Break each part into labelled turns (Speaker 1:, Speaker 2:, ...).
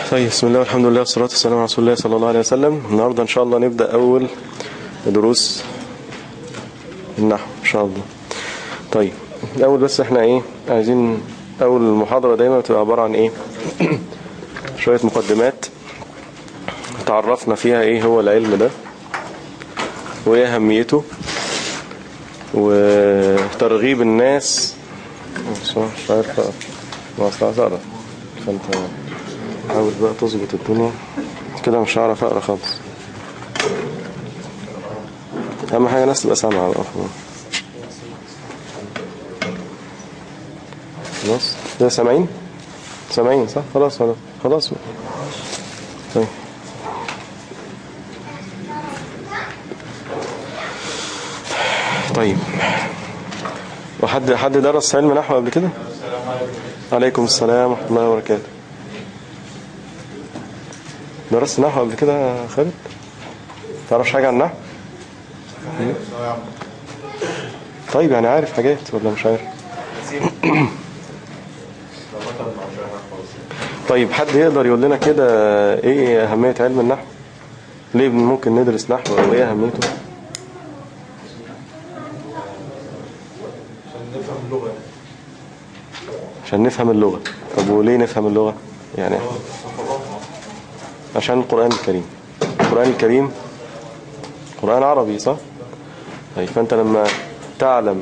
Speaker 1: طيب بسم الله والحمد لله والصلاة والسلام على رسول الله صلى الله عليه وسلم النهاردة إن شاء الله نبدأ أول دروس النحو إن شاء الله طيب الأول بس إحنا إيه عايزين أول المحاضرة دايما بتبقى عبارة عن إيه شوية مقدمات تعرفنا فيها إيه هو العلم ده وإيه أهميته وترغيب الناس مش عارف أقرأ ما أصلح أقرأ فأنت حاول بقى تظبط الدنيا كده مش هعرف اقرا خالص اهم حاجه الناس تبقى سامعه بقى خلاص كده سامعين سامعين صح خلاص خلاص خلاص بقى. طيب طيب وحد حد درس علم نحو قبل كده عليكم السلام ورحمه الله وبركاته درست نحو قبل كده يا خالد تعرفش حاجة عن النحو طيب يعني عارف حاجات ولا مش عارف طيب حد يقدر يقول لنا كده ايه اهمية علم النحو ليه ممكن ندرس نحو او ايه اهميته عشان نفهم اللغة طب وليه نفهم اللغة يعني عشان القرآن الكريم القرآن الكريم قرآن عربي صح طيب فأنت لما تعلم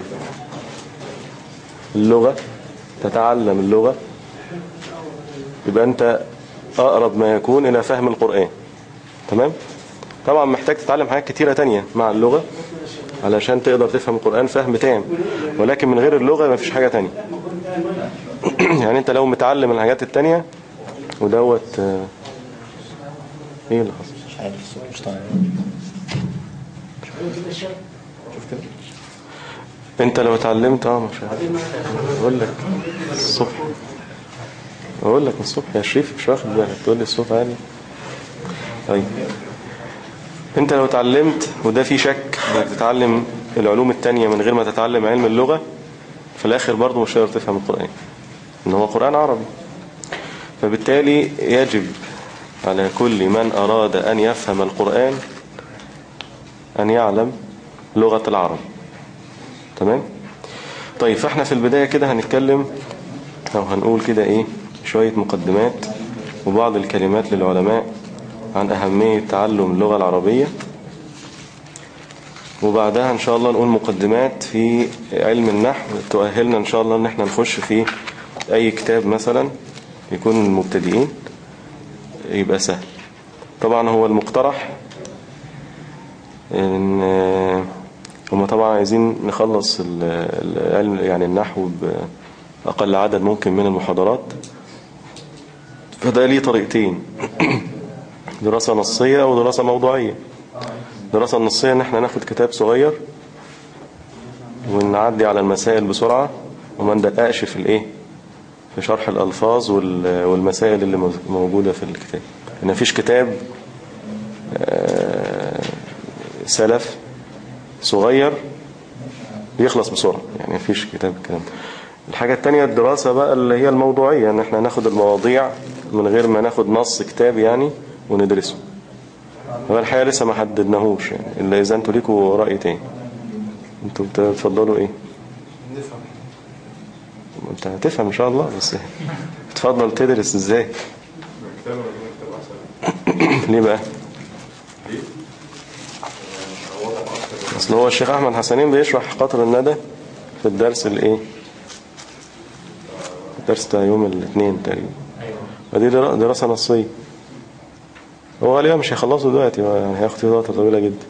Speaker 1: اللغة تتعلم اللغة يبقى أنت أقرب ما يكون إلى فهم القرآن تمام طبعا محتاج تتعلم حاجات كتيرة تانية مع اللغة علشان تقدر تفهم القرآن فهم تام ولكن من غير اللغة ما فيش حاجة تانية يعني انت لو متعلم الحاجات التانية ودوت ايه اللي حصل
Speaker 2: مش عارف الصوت مش طالع شوف كده
Speaker 1: انت لو اتعلمت اه مش عارف اقول لك الصبح اقول لك من الصبح يا شريف مش واخد بالك تقول لي الصوت عالي طيب انت لو اتعلمت وده في شك انك تتعلم العلوم التانية من غير ما تتعلم علم اللغة في الاخر برضه مش هتقدر تفهم القرآن ان هو قرآن عربي فبالتالي يجب على كل من أراد أن يفهم القرآن أن يعلم لغة العرب تمام طيب فاحنا في البداية كده هنتكلم أو هنقول كده إيه شوية مقدمات وبعض الكلمات للعلماء عن أهمية تعلم اللغة العربية وبعدها إن شاء الله نقول مقدمات في علم النحو تؤهلنا إن شاء الله إن احنا نخش في أي كتاب مثلا يكون المبتدئين يبقى سهل طبعا هو المقترح ان هم طبعا عايزين نخلص العلم يعني النحو بأقل عدد ممكن من المحاضرات فده ليه طريقتين دراسة نصية ودراسة موضوعية دراسة نصية ان احنا ناخد كتاب صغير ونعدي على المسائل بسرعة وما ندققش في الايه في شرح الألفاظ والمسائل اللي موجودة في الكتاب إن مفيش كتاب سلف صغير بيخلص بسرعة يعني مفيش كتاب الكلام الحاجة التانية الدراسة بقى اللي هي الموضوعية ان احنا ناخد المواضيع من غير ما ناخد نص كتاب يعني وندرسه هو الحقيقة لسه ما حددناهوش يعني إلا إذا انتوا ليكوا رأي تاني انتوا بتفضلوا ايه انت هتفهم ان شاء الله بس تفضل تدرس ازاي ليه بقى اصل هو الشيخ احمد حسنين بيشرح قطر الندى في الدرس الايه الدرس بتاع يوم الاثنين تقريبا ودي دراسة نصية هو غالبا مش هيخلصوا دلوقتي يعني هياخد وقت طويلة جدا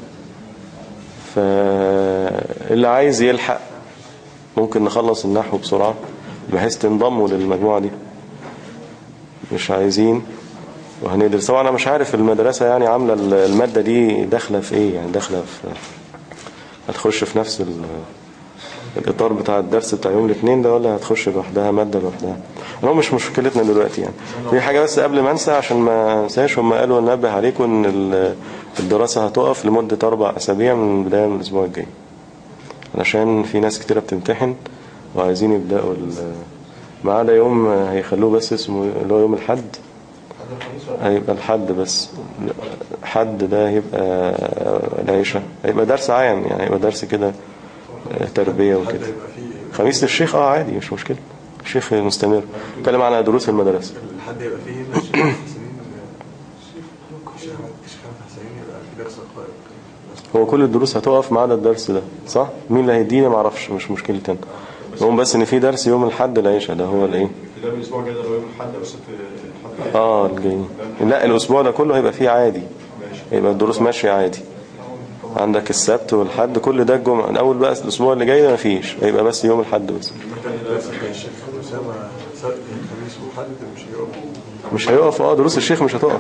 Speaker 1: فاللي عايز يلحق ممكن نخلص النحو بسرعة بحيث تنضموا للمجموعة دي مش عايزين وهندرس طبعا انا مش عارف المدرسة يعني عاملة المادة دي داخلة في ايه يعني داخلة في هتخش في نفس الاطار بتاع الدرس بتاع يوم الاثنين ده ولا هتخش لوحدها مادة لوحدها هو مش مشكلتنا دلوقتي يعني في حاجة بس قبل ما انسى عشان ما انساش هم قالوا ننبه عليكم ان الدراسة هتقف لمدة اربع اسابيع من بداية من الاسبوع الجاي علشان في ناس كتيرة بتمتحن وعايزين يبدأوا ما عدا يوم هيخلوه بس اسمه اللي هو يوم الحد هيبقى الحد بس حد ده هيبقى العيشة هيبقى درس عام يعني هيبقى درس كده آه، تربية وكده خميس الشيخ اه عادي مش مشكلة الشيخ مستمر اتكلم على دروس المدرسة
Speaker 3: الحد يبقى فيه هنا الشيخ حسين الشيخ الشيخ حسين يبقى في درس القائد
Speaker 1: هو كل الدروس هتقف ما عدا الدرس ده صح مين اللي هيديني ما اعرفش مش مشكلتي انا المهم بس ان في درس يوم الحد العيشة ده هو الايه
Speaker 4: ده الاسبوع الجاي ده اللي هو يوم الاحد بس الحد
Speaker 1: اه الجاي لا الاسبوع ده كله هيبقى فيه عادي هيبقى الدروس ماشية عادي عندك السبت والحد كل ده الجمعة الاول بقى الاسبوع اللي جاي ده مفيش هيبقى بس يوم الحد بس
Speaker 3: درس كان الشيخ أسامة سبت خميس وحد مش هيقف
Speaker 1: مش هيقف اه دروس الشيخ مش هتقف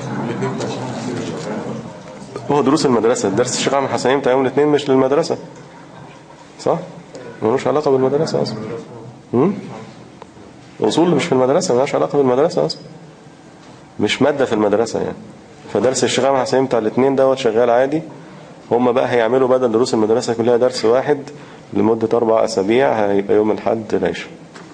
Speaker 1: هو دروس المدرسة درس الشيخ عامل حسنين بتاع يوم الاثنين مش للمدرسة صح ملوش علاقة بالمدرسة اصلا امم اصول مش في المدرسة ملهاش علاقة بالمدرسة اصلا مش مادة في المدرسة يعني فدرس الشيخ عامل حسنين بتاع الاثنين دوت شغال عادي هم بقى هيعملوا بدل دروس المدرسة كلها درس واحد لمدة أربع أسابيع هيبقى يوم الحد العشاء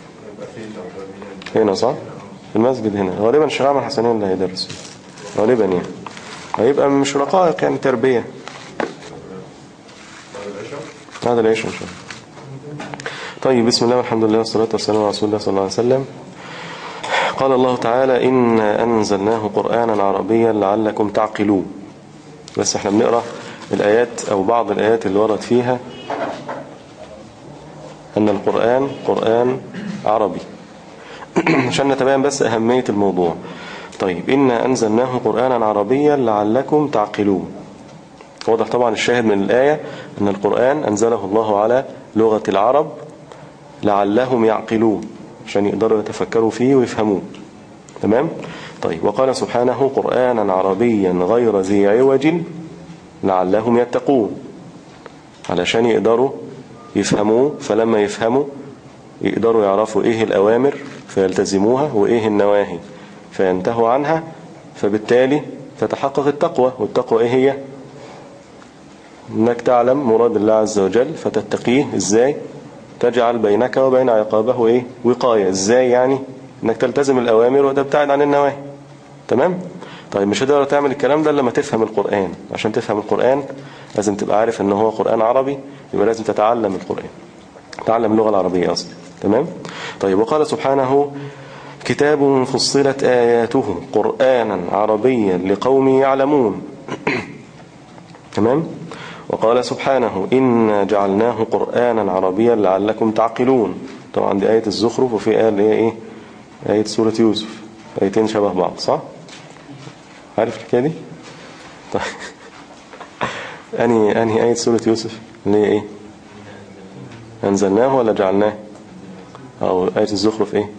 Speaker 1: هنا صح؟ في المسجد هنا غالبا الشيخ عامل حسنين اللي هيدرس غالبا يعني هيبقى مش رقائق يعني تربية هذا العيش إن شاء الله طيب بسم الله والحمد لله والصلاة والسلام على رسول الله صلى الله عليه وسلم قال الله تعالى إنا أنزلناه قرآنا عربيا لعلكم تعقلون بس احنا بنقرأ الآيات أو بعض الآيات اللي ورد فيها أن القرآن قرآن عربي عشان نتبين بس أهمية الموضوع طيب إنا أنزلناه قرآنا عربيا لعلكم تعقلون واضح طبعا الشاهد من الآية أن القرآن أنزله الله على لغة العرب لعلهم يعقلون عشان يقدروا يتفكروا فيه ويفهموه تمام طيب وقال سبحانه قرآنا عربيا غير ذي عوج لعلهم يتقون علشان يقدروا يفهموه فلما يفهموا يقدروا يعرفوا ايه الأوامر فيلتزموها وايه النواهي فينتهوا عنها فبالتالي تتحقق التقوى والتقوى ايه هي انك تعلم مراد الله عز وجل فتتقيه ازاي تجعل بينك وبين عقابه ايه وقاية ازاي يعني انك تلتزم الاوامر وتبتعد عن النواهي تمام طيب مش هتقدر تعمل الكلام ده إلا لما تفهم القرآن عشان تفهم القرآن لازم تبقى عارف ان هو قرآن عربي يبقى لازم تتعلم القرآن تعلم اللغة العربية أصلا تمام طيب وقال سبحانه كتاب فصلت آياته قرآنا عربيا لقوم يعلمون تمام وقال سبحانه إنا جعلناه قرآنا عربيا لعلكم تعقلون طبعا دي آية الزخرف وفي آية اللي هي إيه آية سورة يوسف آيتين شبه بعض صح عارف الحكاية دي طيب أنهي أنهي آية سورة يوسف اللي هي إيه أنزلناه ولا جعلناه أو آية الزخرف إيه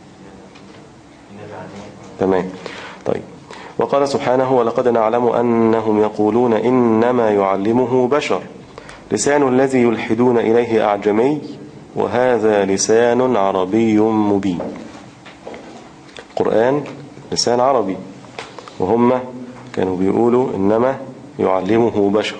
Speaker 1: تمام طيب وقال سبحانه ولقد نعلم أنهم يقولون إنما يعلمه بشر لسان الذي يلحدون إليه أعجمي وهذا لسان عربي مبين قرآن لسان عربي وهم كانوا بيقولوا إنما يعلمه بشر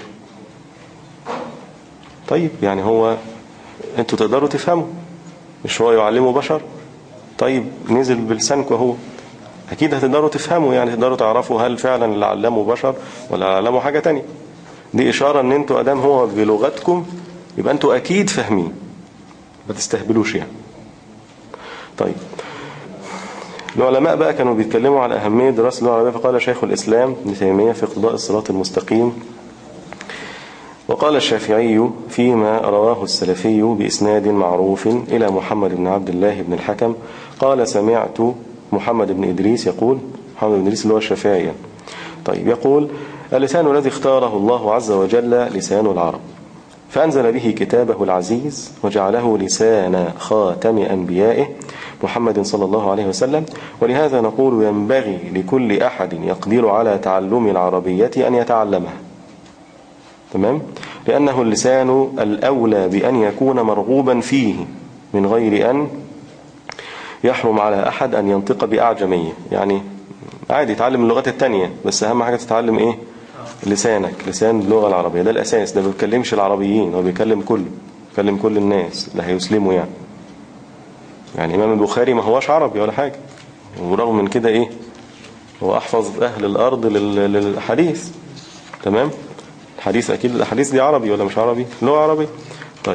Speaker 1: طيب يعني هو انتوا تقدروا تفهموا مش هو يعلمه بشر طيب نزل بلسانك وهو أكيد هتقدروا تفهموا يعني تقدروا تعرفوا هل فعلا اللي علمه بشر ولا علمه حاجة تانية دي إشارة ان انتوا أدام هو بلغتكم يبقى انتوا أكيد فاهمين ما تستهبلوش يعني طيب العلماء بقى كانوا بيتكلموا على أهمية دراسة اللغة العربية فقال شيخ الإسلام ابن تيمية في قضاء الصراط المستقيم وقال الشافعي فيما رواه السلفي بإسناد معروف إلى محمد بن عبد الله بن الحكم قال سمعت محمد بن إدريس يقول محمد بن إدريس اللي هو الشافعي يعني. طيب يقول اللسان الذي اختاره الله عز وجل لسان العرب فأنزل به كتابه العزيز وجعله لسان خاتم أنبيائه محمد صلى الله عليه وسلم ولهذا نقول ينبغي لكل أحد يقدر على تعلم العربية أن يتعلمها تمام لأنه اللسان الأولى بأن يكون مرغوبا فيه من غير أن يحرم على أحد أن ينطق بأعجمية يعني عادي يتعلم اللغات التانية بس أهم حاجة تتعلم إيه لسانك لسان اللغة العربية ده الأساس ده ما بيتكلمش العربيين هو بيكلم كله بيكلم كل الناس اللي هيسلموا يعني يعني إمام البخاري ما هوش عربي ولا حاجة ورغم من كده إيه هو أحفظ أهل الأرض لل- للحديث تمام الحديث أكيد الحديث دي عربي ولا مش عربي لغة عربي طيب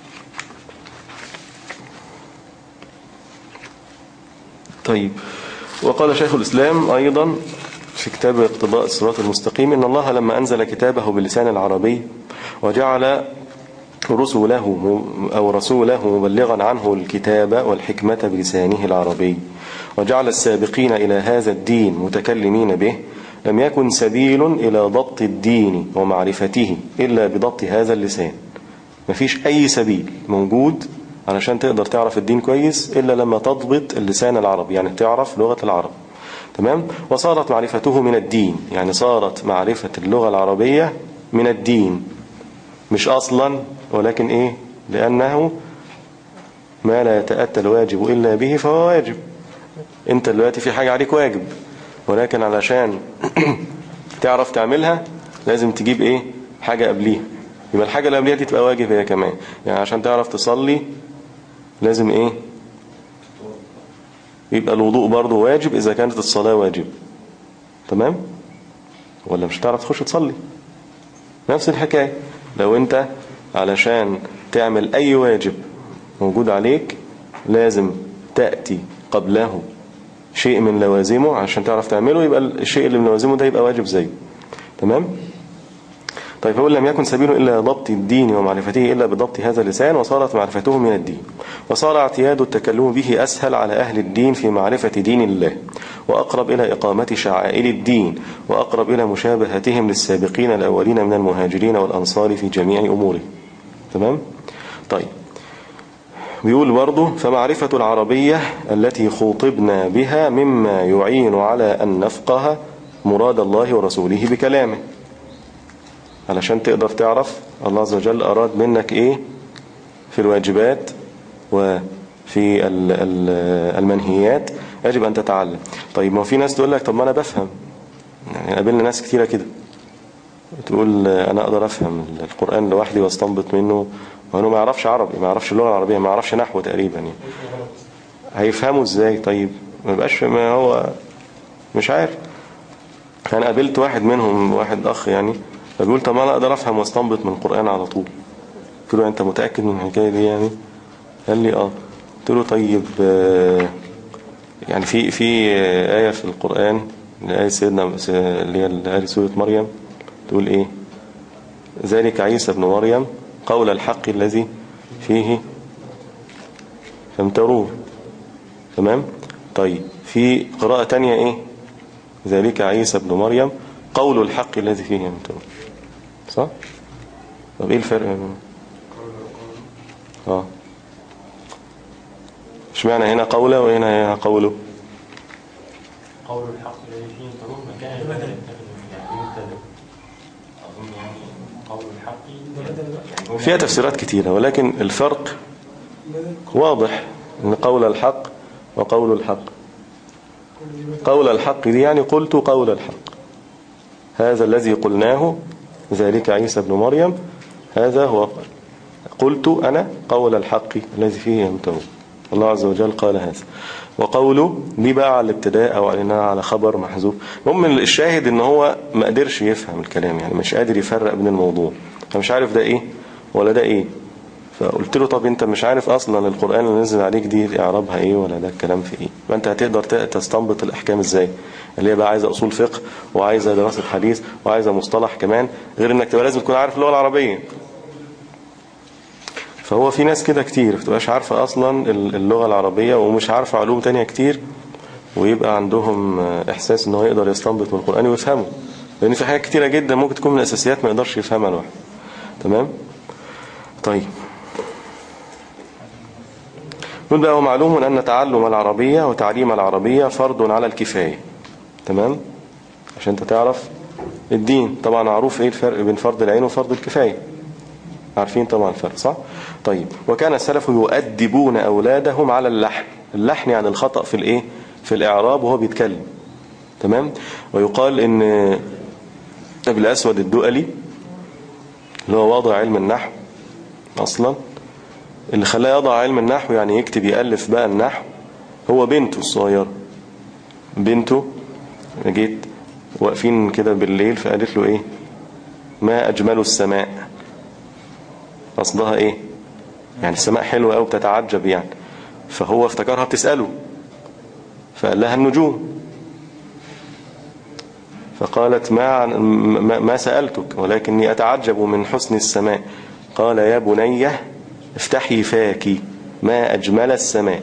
Speaker 1: طيب وقال شيخ الإسلام أيضا في كتاب اقتضاء الصراط المستقيم إن الله لما أنزل كتابه باللسان العربي وجعل رسله أو رسوله مبلغا عنه الكتاب والحكمة بلسانه العربي وجعل السابقين إلى هذا الدين متكلمين به لم يكن سبيل إلى ضبط الدين ومعرفته إلا بضبط هذا اللسان مفيش أي سبيل موجود علشان تقدر تعرف الدين كويس إلا لما تضبط اللسان العربي يعني تعرف لغة العرب تمام وصارت معرفته من الدين يعني صارت معرفة اللغة العربية من الدين مش أصلا ولكن إيه لأنه ما لا يتأتى الواجب إلا به فهو واجب أنت دلوقتي في حاجة عليك واجب ولكن علشان تعرف تعملها لازم تجيب إيه حاجة قبليها يبقى الحاجة اللي قبليها دي تبقى واجب هي كمان يعني عشان تعرف تصلي لازم إيه يبقى الوضوء برضه واجب إذا كانت الصلاة واجب تمام ولا مش هتعرف تخش تصلي نفس الحكاية لو انت علشان تعمل اي واجب موجود عليك لازم تأتي قبله شيء من لوازمه عشان تعرف تعمله يبقى الشيء اللي من لوازمه ده يبقى واجب زيه تمام طيب فقول لم يكن سبيل إلا ضبط الدين ومعرفته إلا بضبط هذا اللسان وصارت معرفته من الدين وصار اعتياد التكلم به أسهل على أهل الدين في معرفة دين الله وأقرب إلى إقامة شعائر الدين وأقرب إلى مشابهتهم للسابقين الأولين من المهاجرين والأنصار في جميع أموره تمام طيب بيقول برضه فمعرفة العربية التي خوطبنا بها مما يعين على أن نفقه مراد الله ورسوله بكلامه علشان تقدر تعرف الله عز وجل أراد منك إيه في الواجبات وفي ال- ال- المنهيات يجب أن تتعلم طيب ما في ناس تقول لك طب ما أنا بفهم يعني قابلنا ناس كتيرة كده تقول أنا أقدر أفهم القرآن لوحدي واستنبط منه وأنه ما يعرفش عربي ما يعرفش اللغة العربية ما يعرفش نحو تقريبا يعني هيفهموا إزاي طيب ما يبقاش ما هو مش عارف أنا قابلت واحد منهم واحد أخ يعني فبيقول طب أنا أقدر أفهم واستنبط من القرآن على طول قلت له أنت متأكد من الحكاية دي يعني قال لي آه قلت له طيب آه، يعني في في آية في القرآن آية سيدنا اللي هي آية سورة مريم تقول إيه ذلك عيسى ابن مريم قول الحق الذي فيه فامتروه تمام طيب في قراءة تانية إيه ذلك عيسى ابن مريم قول الحق الذي فيه يمتروه صح طب إيه الفرق بينهم؟ اه اشمعنى هنا قوله وهنا هنا قوله
Speaker 5: قول الحق الذي فيه يمترون مكان البدل يتخذ يعني مبتدا أظن يعني قول الحق يعني هو
Speaker 1: فيها تفسيرات كتيرة ولكن الفرق واضح ان قول الحق وقول الحق قول الحق دي يعني قلت قول الحق هذا الذي قلناه ذلك عيسى بن مريم هذا هو قلت أنا قول الحق الذي فيه يمترون الله عز وجل قال هذا وقوله دي بقى على الابتداء أو على على خبر محذوف المهم الشاهد ان هو ما قدرش يفهم الكلام يعني مش قادر يفرق بين الموضوع فمش عارف ده ايه ولا ده ايه فقلت له طب انت مش عارف اصلا القرآن اللي نزل عليك دي اعرابها ايه ولا ده الكلام في ايه فانت هتقدر ت- تستنبط الاحكام ازاي اللي هي بقى عايزه اصول فقه وعايزه دراسه حديث وعايزه مصطلح كمان غير انك تبقى لازم تكون عارف اللغه العربيه فهو في ناس كده كتير ما بتبقاش عارفه اصلا اللغه العربيه ومش عارفه علوم تانية كتير ويبقى عندهم احساس ان هو يقدر يستنبط من القران ويفهمه لان في حاجات كتيره جدا ممكن تكون من الاساسيات ما يقدرش يفهمها لوحده تمام طيب نقول بقى ومعلوم أن تعلم العربية وتعليم العربية فرض على الكفاية تمام عشان انت تعرف الدين طبعا معروف ايه الفرق بين فرض العين وفرض الكفاية عارفين طبعا الفرق صح طيب وكان السلف يؤدبون أولادهم على اللحن اللحن يعني الخطأ في الايه في الإعراب وهو بيتكلم تمام ويقال ان ابن الأسود الدؤلي اللي هو واضع علم النحو أصلا اللي خلاه يضع علم النحو يعني يكتب يألف بقى النحو هو بنته الصغيرة بنته جيت واقفين كده بالليل فقالت له ايه ما اجمل السماء قصدها ايه يعني السماء حلوة قوي بتتعجب يعني فهو افتكرها بتسأله فقال لها النجوم فقالت ما, ما, ما سألتك ولكني أتعجب من حسن السماء قال يا بني افتحي فاك ما أجمل السماء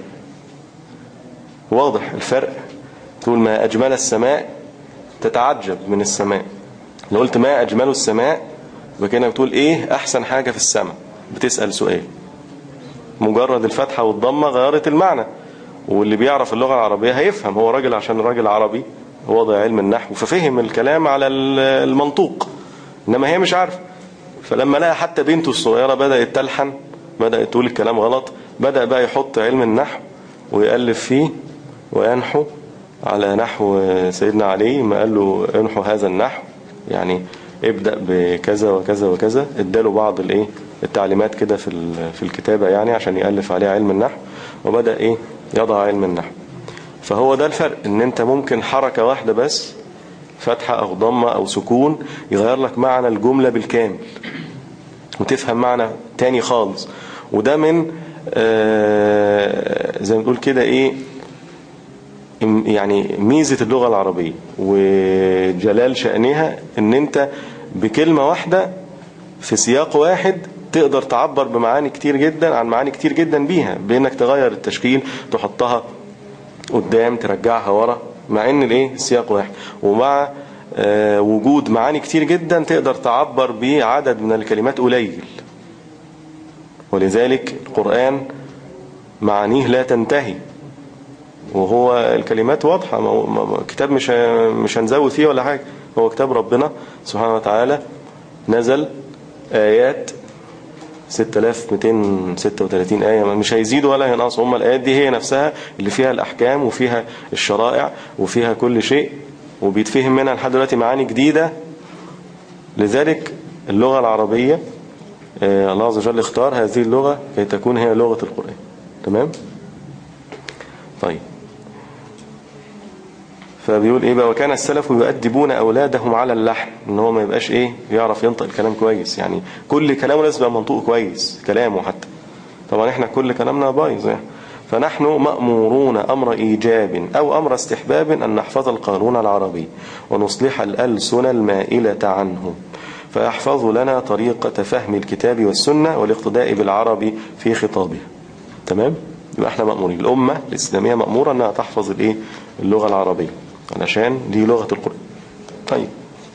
Speaker 1: واضح الفرق تقول ما أجمل السماء تتعجب من السماء لو قلت ما أجمل السماء وكأنك بتقول إيه أحسن حاجة في السماء بتسأل سؤال مجرد الفتحة والضمة غيرت المعنى واللي بيعرف اللغة العربية هيفهم هو راجل عشان راجل عربي وضع علم النحو ففهم الكلام على المنطوق إنما هي مش عارفه فلما لقى حتى بنته الصغيرة بدأت تلحن بدأت تقول الكلام غلط بدأ بقى يحط علم النحو ويألف فيه وينحو على نحو سيدنا علي ما قال له انحو هذا النحو يعني ابدأ بكذا وكذا وكذا اداله بعض الايه التعليمات كده في في الكتابة يعني عشان يألف عليها علم النحو وبدأ ايه يضع علم النحو فهو ده الفرق ان انت ممكن حركة واحدة بس فتحة او ضمة او سكون يغير لك معنى الجملة بالكامل وتفهم معنى تاني خالص وده من آه زي ما بنقول كده ايه يعني ميزة اللغة العربية وجلال شأنها ان انت بكلمة واحدة في سياق واحد تقدر تعبر بمعاني كتير جدا عن معاني كتير جدا بيها بانك تغير التشكيل تحطها قدام ترجعها ورا مع ان الايه السياق واحد ومع آه وجود معاني كتير جدا تقدر تعبر بعدد من الكلمات قليل ولذلك القرآن معانيه لا تنتهي وهو الكلمات واضحة كتاب مش مش هنزود فيه ولا حاجة هو كتاب ربنا سبحانه وتعالى نزل آيات 6236 آية مش هيزيدوا ولا ينقصوا هم الآيات دي هي نفسها اللي فيها الأحكام وفيها الشرائع وفيها كل شيء وبيتفهم منها لحد دلوقتي معاني جديدة لذلك اللغة العربية الله عز وجل اختار هذه اللغة كي تكون هي لغة القرآن تمام طيب فبيقول ايه بقى وكان السلف يؤدبون اولادهم على اللحن ان هو ما يبقاش ايه يعرف ينطق الكلام كويس يعني كل كلامه لازم يبقى منطوق كويس كلامه حتى طبعا احنا كل كلامنا بايظ يعني فنحن مأمورون أمر إيجاب أو أمر استحباب أن نحفظ القانون العربي ونصلح الألسن المائلة عنه فيحفظ لنا طريقة فهم الكتاب والسنة والاقتداء بالعربي في خطابه تمام؟ يبقى احنا مأمورين الأمة الإسلامية مأمورة أنها تحفظ الايه اللغة العربية علشان دي لغة القرآن طيب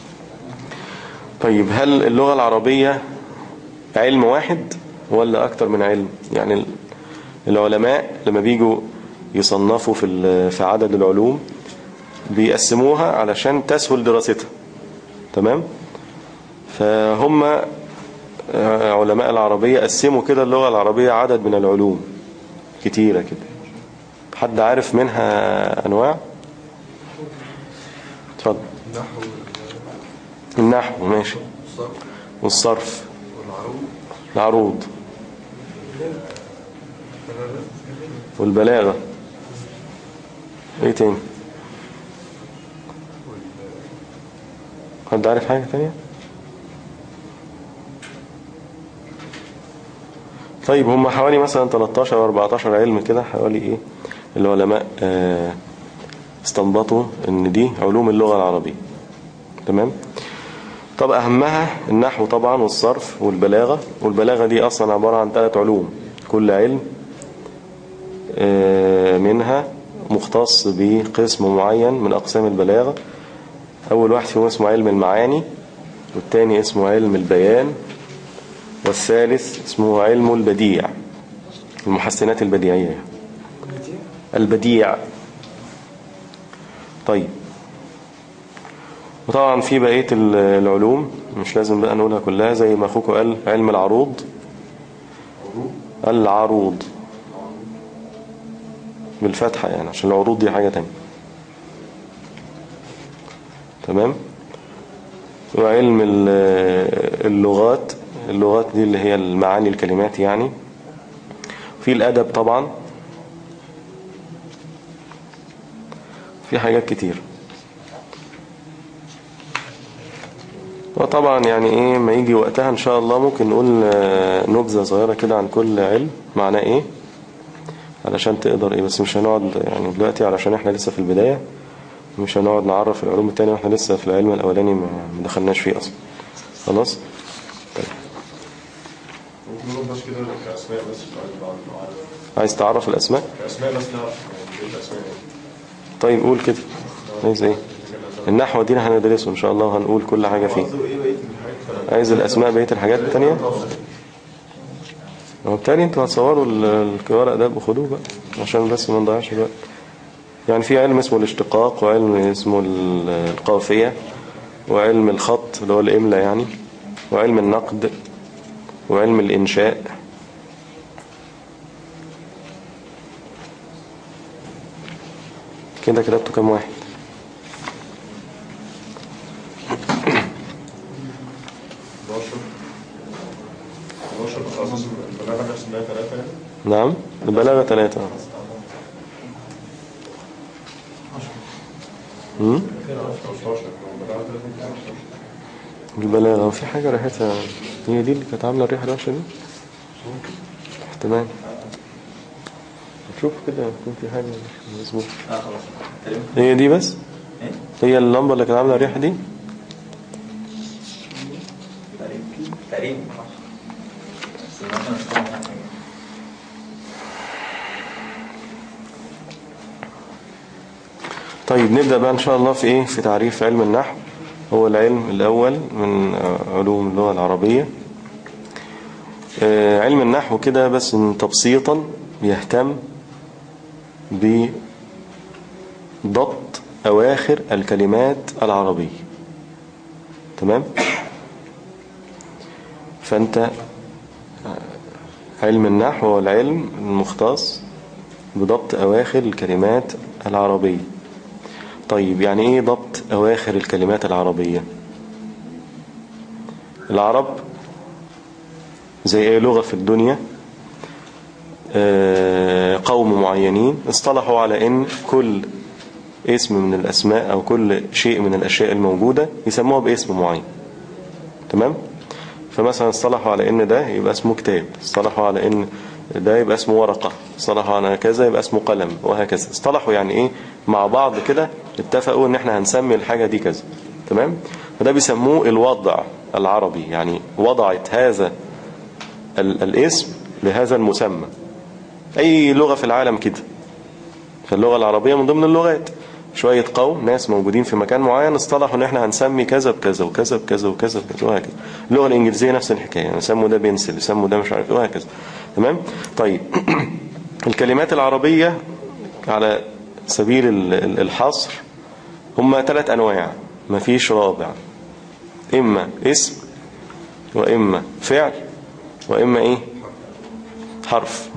Speaker 1: طيب هل اللغة العربية علم واحد ولا أكتر من علم يعني العلماء لما بيجوا يصنفوا في في عدد العلوم بيقسموها علشان تسهل دراستها تمام فهم علماء العربية قسموا كده اللغة العربية عدد من العلوم كتيرة كده حد عارف منها أنواع اتفضل النحو ماشي والصرف العروض والبلاغة ايه تاني حد عارف حاجة تانية طيب هم حوالي مثلا 13 او 14 علم كده حوالي ايه العلماء آه استنبطوا ان دي علوم اللغة العربية تمام طب اهمها النحو طبعا والصرف والبلاغة والبلاغة دي اصلا عبارة عن ثلاث علوم كل علم آه منها مختص بقسم معين من اقسام البلاغة اول واحد فيهم اسمه علم المعاني والتاني اسمه علم البيان والثالث اسمه علم البديع المحسنات البديعية البديع طيب وطبعا في بقية العلوم مش لازم بقى نقولها كلها زي ما أخوك قال علم العروض العروض بالفتحة يعني عشان العروض دي حاجة تانية تمام وعلم اللغات اللغات دي اللي هي المعاني الكلمات يعني في الأدب طبعا في حاجات كتير وطبعا يعني ايه ما يجي وقتها ان شاء الله ممكن نقول آه، نبذة صغيرة كده عن كل علم معناه ايه علشان تقدر ايه بس مش هنقعد يعني دلوقتي علشان احنا لسه في البداية مش هنقعد نعرف العلوم التانية واحنا لسه في العلم الاولاني ما ما دخلناش فيه اصلا خلاص
Speaker 4: ممكن نقول بس كده كأسماء بس سؤال بعض المعارف
Speaker 1: عايز تعرف الاسماء
Speaker 4: كأسماء بس لا يعني ايه الأسماء ايه؟
Speaker 1: طيب قول كده عايز ايه النحو دي هندرسه ان شاء الله وهنقول كل حاجة فيه
Speaker 4: قصده ايه بقية الحاجات
Speaker 1: عايز الاسماء بقية الحاجات التانية هو بالتالي انتوا هتصوروا ال- الورق ده بخدوه بقى عشان بس ما نضيعش الوقت يعني في علم اسمه الاشتقاق وعلم اسمه ال- القافية وعلم الخط اللي هو الإملة يعني وعلم النقد وعلم الإنشاء كده كتبتوا كام واحد
Speaker 4: 11 11 تخصص البلاغة نفس انها ثلاثة يعني
Speaker 1: نعم البلاغة ثلاثة امم
Speaker 4: 15 البلاغة ثلاثة
Speaker 1: البلاغة في حاجة ريحتها هي دي اللي كانت عاملة الريحة الوحشة دي احتمال شوف كده يكون في حاجة مش مظبوط
Speaker 2: اه خلاص تقريبا
Speaker 1: هي دي بس
Speaker 2: ايه
Speaker 1: هي اللمبة اللي كانت عاملة الريحة دي
Speaker 2: تقريبا تقريبا بس مثلا مش فاهم حاجة.
Speaker 1: طيب نبدأ بقى إن شاء الله في إيه في تعريف علم النحو هو العلم الأول من علوم اللغة العربية آه، علم النحو كده بس إن تبسيطا يهتم بضبط أواخر الكلمات العربية تمام فأنت آه، علم النحو هو العلم المختص بضبط أواخر الكلمات العربية طيب يعني ايه ضبط اواخر الكلمات العربية العرب زي اي لغة في الدنيا آه، قوم معينين اصطلحوا على ان كل اسم من الاسماء او كل شيء من الاشياء الموجودة يسموها باسم معين تمام فمثلا اصطلحوا على ان ده يبقى اسمه كتاب اصطلحوا على ان ده يبقى اسمه ورقة اصطلحوا على كذا يبقى اسمه قلم وهكذا اصطلحوا يعني ايه مع بعض كده اتفقوا ان احنا هنسمي الحاجة دي كذا تمام فده بيسموه الوضع العربي يعني وضعت هذا ال الاسم لهذا المسمى اي لغة في العالم كده فاللغة العربية من ضمن اللغات شوية قوم ناس موجودين في مكان معين اصطلحوا ان احنا هنسمي كذا بكذا وكذا بكذا وكذا بكذا وهكذا اللغة الانجليزية نفس الحكاية يعني يسموا ده بنسل يسموا ده مش عارف ايه وهكذا تمام طيب الكلمات العربية على سبيل ال- ال- الحصر هم ثلاث انواع مفيش رابع اما اسم واما فعل واما ايه حرف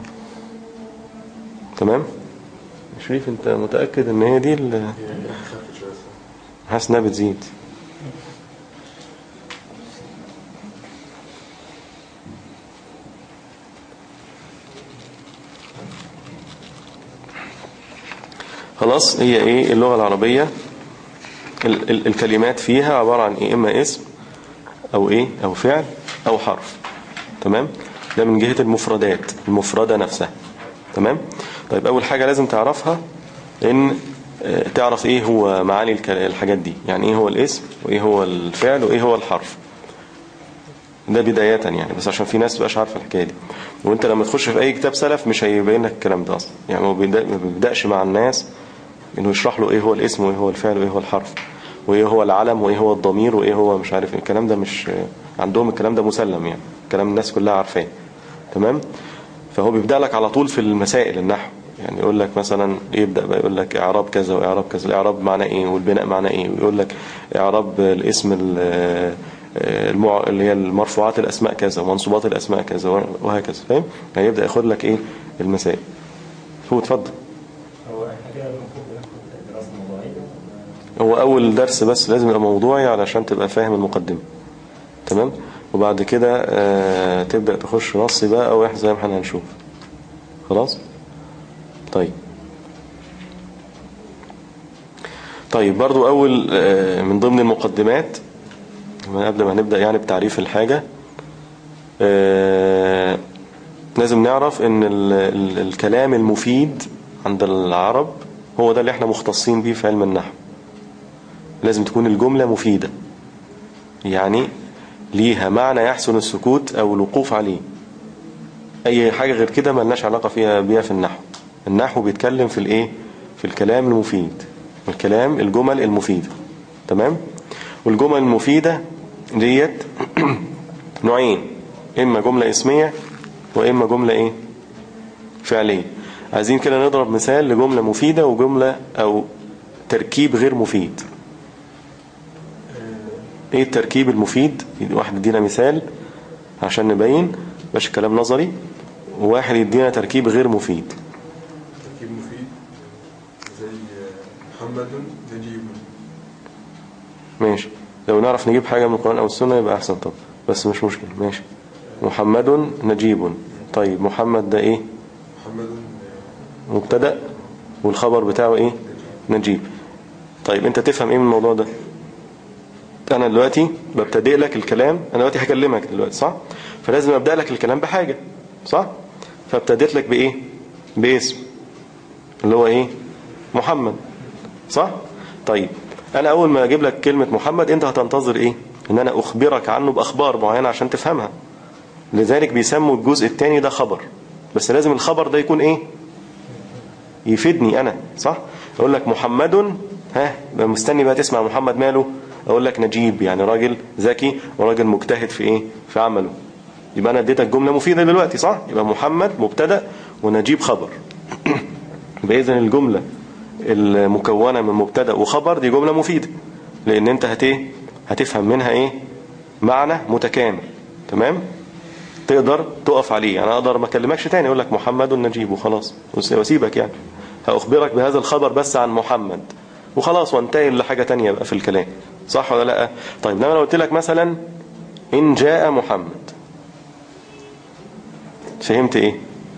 Speaker 1: تمام شريف انت متأكد ان هي دي ال- حاسس انها بتزيد خلاص هي ايه اللغة العربية ال ال الكلمات فيها عبارة عن ايه اما اسم او ايه او فعل او حرف تمام ده من جهة المفردات المفردة نفسها تمام طيب اول حاجة لازم تعرفها ان آه، تعرف ايه هو معاني الك- الحاجات دي يعني ايه هو الاسم وايه هو الفعل وايه هو الحرف ده بداية يعني بس عشان في ناس تبقاش عارفة الحكاية دي وانت لما تخش في اي كتاب سلف مش هيبين لك الكلام ده اصلا يعني هو بيبدأ- ما بيبدأش مع الناس انه يشرح له ايه هو الاسم وايه هو الفعل وايه هو الحرف وايه هو العلم وايه هو الضمير وايه هو مش عارف ايه الكلام ده مش عندهم الكلام ده مسلم يعني كلام الناس كلها عارفاه تمام فهو بيبدأ لك على طول في المسائل النحو يعني يقول لك مثلا يبدأ بقى يقول لك اعراب كذا واعراب كذا الاعراب معناه ايه والبناء معناه ايه ويقول لك اعراب الاسم ال- المع... اللي هي المرفوعات الاسماء كذا ومنصوبات الاسماء كذا وهكذا فاهم يعني يبدأ ياخد لك ايه المسائل هو اتفضل
Speaker 5: هو حاجة المفروض ناخد دراسة موضوعية
Speaker 1: هو أول درس بس لازم يبقى موضوعي علشان تبقى فاهم المقدمة تمام وبعد كده آه تبدأ تخش نصي بقى أو إحنا زي ما احنا هنشوف خلاص طيب طيب برضو أول آه من ضمن المقدمات من قبل ما نبدأ يعني بتعريف الحاجة آه لازم نعرف ان ال ال الكلام المفيد عند العرب هو ده اللي احنا مختصين بيه في علم النحو لازم تكون الجملة مفيدة يعني ليها معنى يحسن السكوت او الوقوف عليه اي حاجة غير كده ملناش علاقة فيها بيها في النحو النحو بيتكلم في الايه في الكلام المفيد الكلام الجمل المفيدة تمام والجمل المفيدة ديت نوعين اما جملة اسمية واما جملة ايه فعلية عايزين كده نضرب مثال لجملة مفيدة وجملة او تركيب غير مفيد ايه التركيب المفيد واحد يدينا مثال عشان نبين باش كلام نظري وواحد يدينا تركيب غير مفيد
Speaker 3: تركيب مفيد زي محمد نجيب
Speaker 1: ماشي لو نعرف نجيب حاجة من القرآن أو السنة يبقى أحسن طب بس مش مشكلة ماشي محمد نجيب طيب محمد ده إيه
Speaker 3: محمد
Speaker 1: مبتدأ والخبر بتاعه إيه نجيب طيب أنت تفهم إيه من الموضوع ده أنا دلوقتي ببتدئ لك الكلام أنا دلوقتي هكلمك دلوقتي صح فلازم أبدأ لك الكلام بحاجة صح فابتديت لك بإيه باسم اللي هو إيه محمد صح طيب أنا أول ما أجيب لك كلمة محمد أنت هتنتظر إيه إن أنا أخبرك عنه بأخبار معينة عشان تفهمها لذلك بيسموا الجزء الثاني ده خبر بس لازم الخبر ده يكون إيه يفيدني أنا صح أقول لك محمد ها يبقى مستني بقى تسمع محمد ماله أقول لك نجيب يعني راجل ذكي وراجل مجتهد في إيه في عمله يبقى أنا اديتك جملة مفيدة دلوقتي صح يبقى محمد مبتدأ ونجيب خبر يبقى إذن الجملة المكونة من مبتدأ وخبر دي جملة مفيدة لأن أنت هت إيه؟ هتفهم منها إيه معنى متكامل تمام تقدر تقف عليه يعني أقدر ما أكلمكش تاني أقول لك محمد نجيب وخلاص واسيبك يعني هأخبرك بهذا الخبر بس عن محمد وخلاص وانتهي لحاجة تانية بقى في الكلام صح ولا لا طيب لما أنا قلت لك مثلا إن جاء محمد فهمت إيه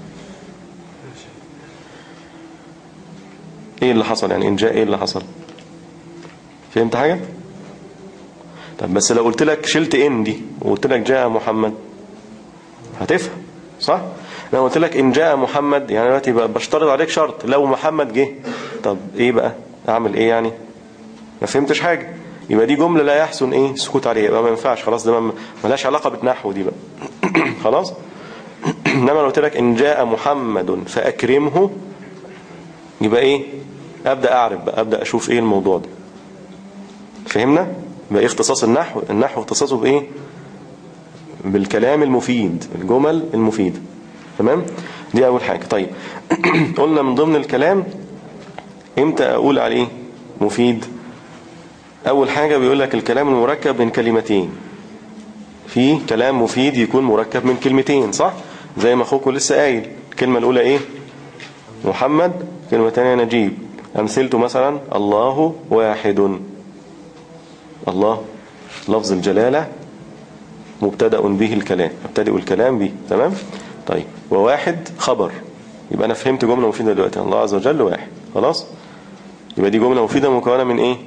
Speaker 1: ايه اللي حصل يعني ان جاء ايه اللي حصل فهمت حاجة طب بس لو قلت لك شلت ان دي وقلت لك جاء محمد هتفهم صح لو قلت لك ان جاء محمد يعني دلوقتي بقى بشترط عليك شرط لو محمد جه طب ايه بقى اعمل ايه يعني ما فهمتش حاجة يبقى دي جملة لا يحسن ايه سكوت عليها يبقى ما ينفعش خلاص ده ما لهاش علاقة بالنحو دي بقى خلاص انما لو قلت لك ان جاء محمد فاكرمه يبقى ايه ابدا اعرف بقى ابدا اشوف ايه الموضوع ده فهمنا يبقى ايه اختصاص النحو النحو اختصاصه بايه بالكلام المفيد الجمل المفيده تمام دي اول حاجه طيب قلنا من ضمن الكلام امتى اقول عليه مفيد اول حاجه بيقول لك الكلام المركب من كلمتين في كلام مفيد يكون مركب من كلمتين صح زي ما اخوكم لسه قايل الكلمه الاولى ايه محمد كلمة تانية نجيب أمثلته مثلا الله واحد الله لفظ الجلالة مبتدأ به الكلام ابتدئ الكلام به تمام طيب وواحد خبر يبقى أنا فهمت جملة مفيدة دلوقتي الله عز وجل واحد خلاص يبقى دي جملة مفيدة مكونة من ايه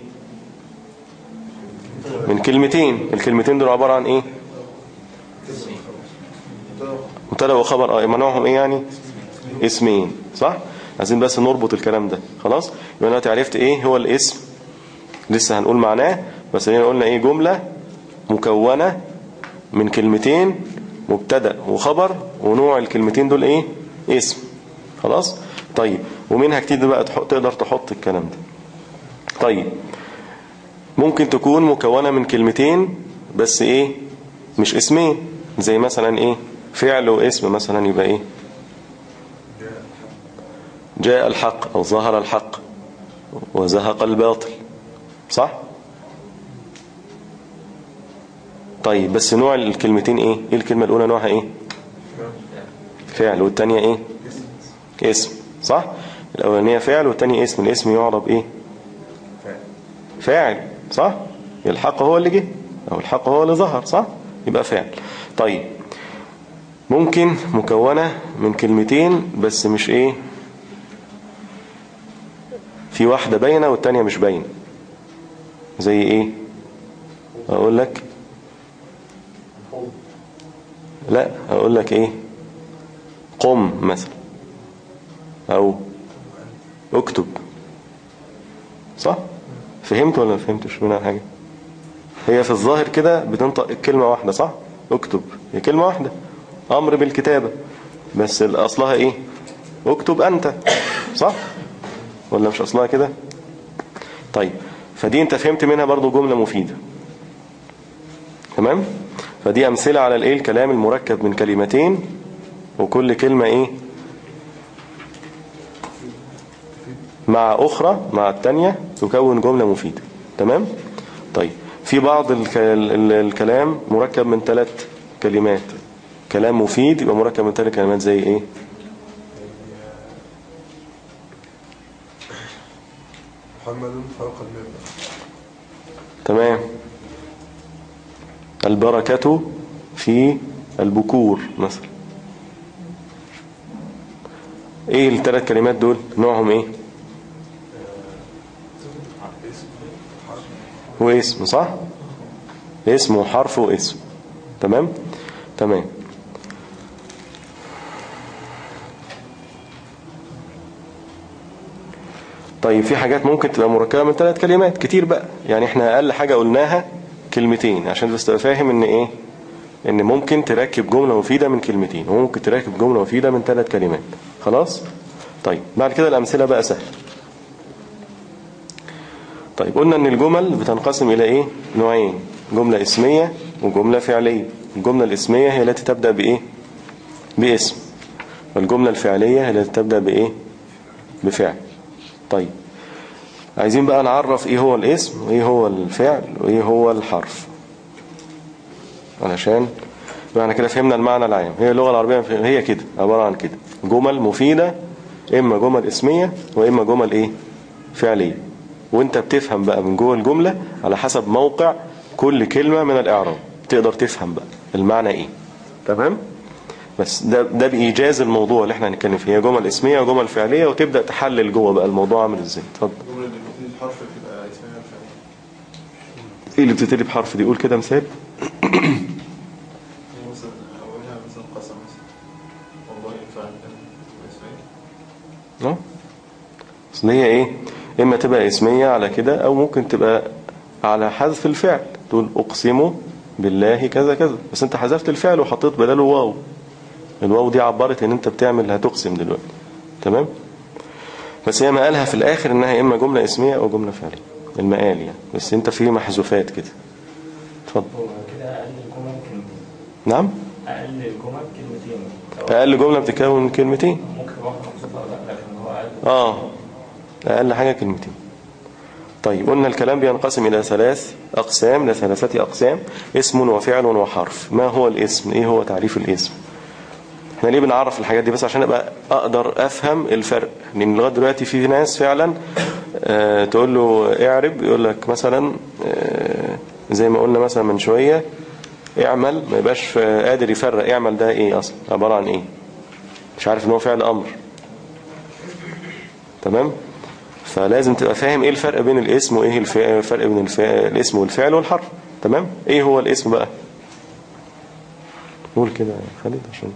Speaker 1: من كلمتين الكلمتين دول عبارة عن ايه مبتدأ وخبر اه يبقى نوعهم ايه يعني اسمين صح عايزين بس نربط الكلام ده خلاص يبقى دلوقتي عرفت ايه هو الاسم لسه هنقول معناه بس هنا قلنا ايه جملة مكونة من كلمتين مبتدا وخبر ونوع الكلمتين دول ايه اسم خلاص طيب ومنها كتير بقى تحط تقدر تحط الكلام ده طيب ممكن تكون مكونة من كلمتين بس ايه مش اسمين زي مثلا ايه فعل واسم مثلا يبقى ايه جاء الحق أو ظهر الحق وزهق الباطل صح طيب بس نوع الكلمتين ايه ايه الكلمة الاولى نوعها ايه فعل والتانية ايه اسم صح الاولانية فعل والتانية اسم الاسم يعرب ايه فاعل صح الحق هو اللي جه او الحق هو اللي ظهر صح يبقى فاعل طيب ممكن مكونة من كلمتين بس مش ايه في واحدة باينة والتانية مش باينة زي ايه اقول لك لا اقول لك ايه قم مثلا او اكتب صح فهمت ولا ما فهمتش منها حاجة هي في الظاهر كده بتنطق كلمة واحدة صح اكتب هي كلمة واحدة امر بالكتابة بس اصلها ايه اكتب انت صح ولا مش اصلها كده طيب فدي انت فهمت منها برضو جملة مفيدة تمام فدي امثلة على الايه الكلام المركب من كلمتين وكل كلمة ايه مع اخرى مع التانية تكون جملة مفيدة تمام طيب في بعض الك... ال- الكلام مركب من ثلاث كلمات كلام مفيد يبقى مركب من ثلاث كلمات زي ايه
Speaker 3: محمد فوق المنبر
Speaker 1: تمام البركة في البكور مثلا ايه الثلاث كلمات دول نوعهم ايه هو اسم صح اسم وحرف واسم تمام تمام طيب في حاجات ممكن تبقى مركبة من ثلاث كلمات كتير بقى يعني احنا اقل حاجة قلناها كلمتين عشان بس تبقى فاهم ان ايه ان ممكن تركب جملة مفيدة من كلمتين وممكن تركب جملة مفيدة من ثلاث كلمات خلاص طيب بعد كده الامثلة بقى سهل طيب قلنا ان الجمل بتنقسم الى ايه نوعين جملة اسمية وجملة فعلية الجملة الاسمية هي التي تبدأ بايه باسم والجملة الفعلية هي التي تبدأ بايه بفعل طيب عايزين بقى نعرف ايه هو الاسم وايه هو الفعل وايه هو الحرف علشان معنى كده فهمنا المعنى العام هي اللغة العربية هي كده عبارة عن كده جمل مفيدة اما جمل اسمية واما جمل ايه فعلية وانت بتفهم بقى من جوه الجملة على حسب موقع كل كلمة من الاعراب تقدر تفهم بقى المعنى ايه تمام بس ده ده بإيجاز الموضوع اللي احنا هنتكلم فيه هي جمل اسمية وجمل فعلية وتبدأ تحلل جوه بقى الموضوع عامل ازاي اتفضل
Speaker 3: الجملة اللي بتبتدي بحرف بتبقى اسمها فعل
Speaker 1: ايه اللي بتبتدي بحرف دي قول كده مثال
Speaker 3: مثلا أولها مثلا قسم مثلا والله فعل تبقى اسمها
Speaker 1: اه اصل هي ايه اما تبقى اسمية على كده او ممكن تبقى على حذف الفعل تقول اقسم بالله كذا كذا بس انت حذفت الفعل وحطيت بداله واو الواو دي عبرت ان انت بتعمل هتقسم دلوقتي تمام بس هي مقالها في الاخر انها اما جملة اسمية او جملة فعلية المقال يعني بس انت في محذوفات كده اتفضل
Speaker 5: هو كده أقل الجمل كلمتين
Speaker 1: نعم
Speaker 5: أقل الجمل كلمتين لو
Speaker 1: اقل جملة بتتكون من كلمتين
Speaker 5: ممكن واحدة مبسوطة ولا لا لكن هو أقل
Speaker 1: اه اقل حاجة كلمتين طيب قلنا الكلام بينقسم الى ثلاث اقسام لثلاثة اقسام اسم وفعل وحرف ما هو الاسم ايه هو تعريف الاسم احنا ليه بنعرف الحاجات دي بس عشان ابقى اقدر افهم الفرق لان لغايه دلوقتي في ناس فعلا آه تقول له اعرب يقول لك مثلا آه زي ما قلنا مثلا من شويه اعمل ما يبقاش قادر يفرق اعمل ده ايه اصلا عباره عن ايه مش عارف ان هو فعل امر تمام فلازم تبقى فاهم ايه الفرق بين الاسم وايه الف- الفرق بين الف- الاسم والفعل والحرف تمام ايه هو الاسم بقى قول كده يا خالد عشان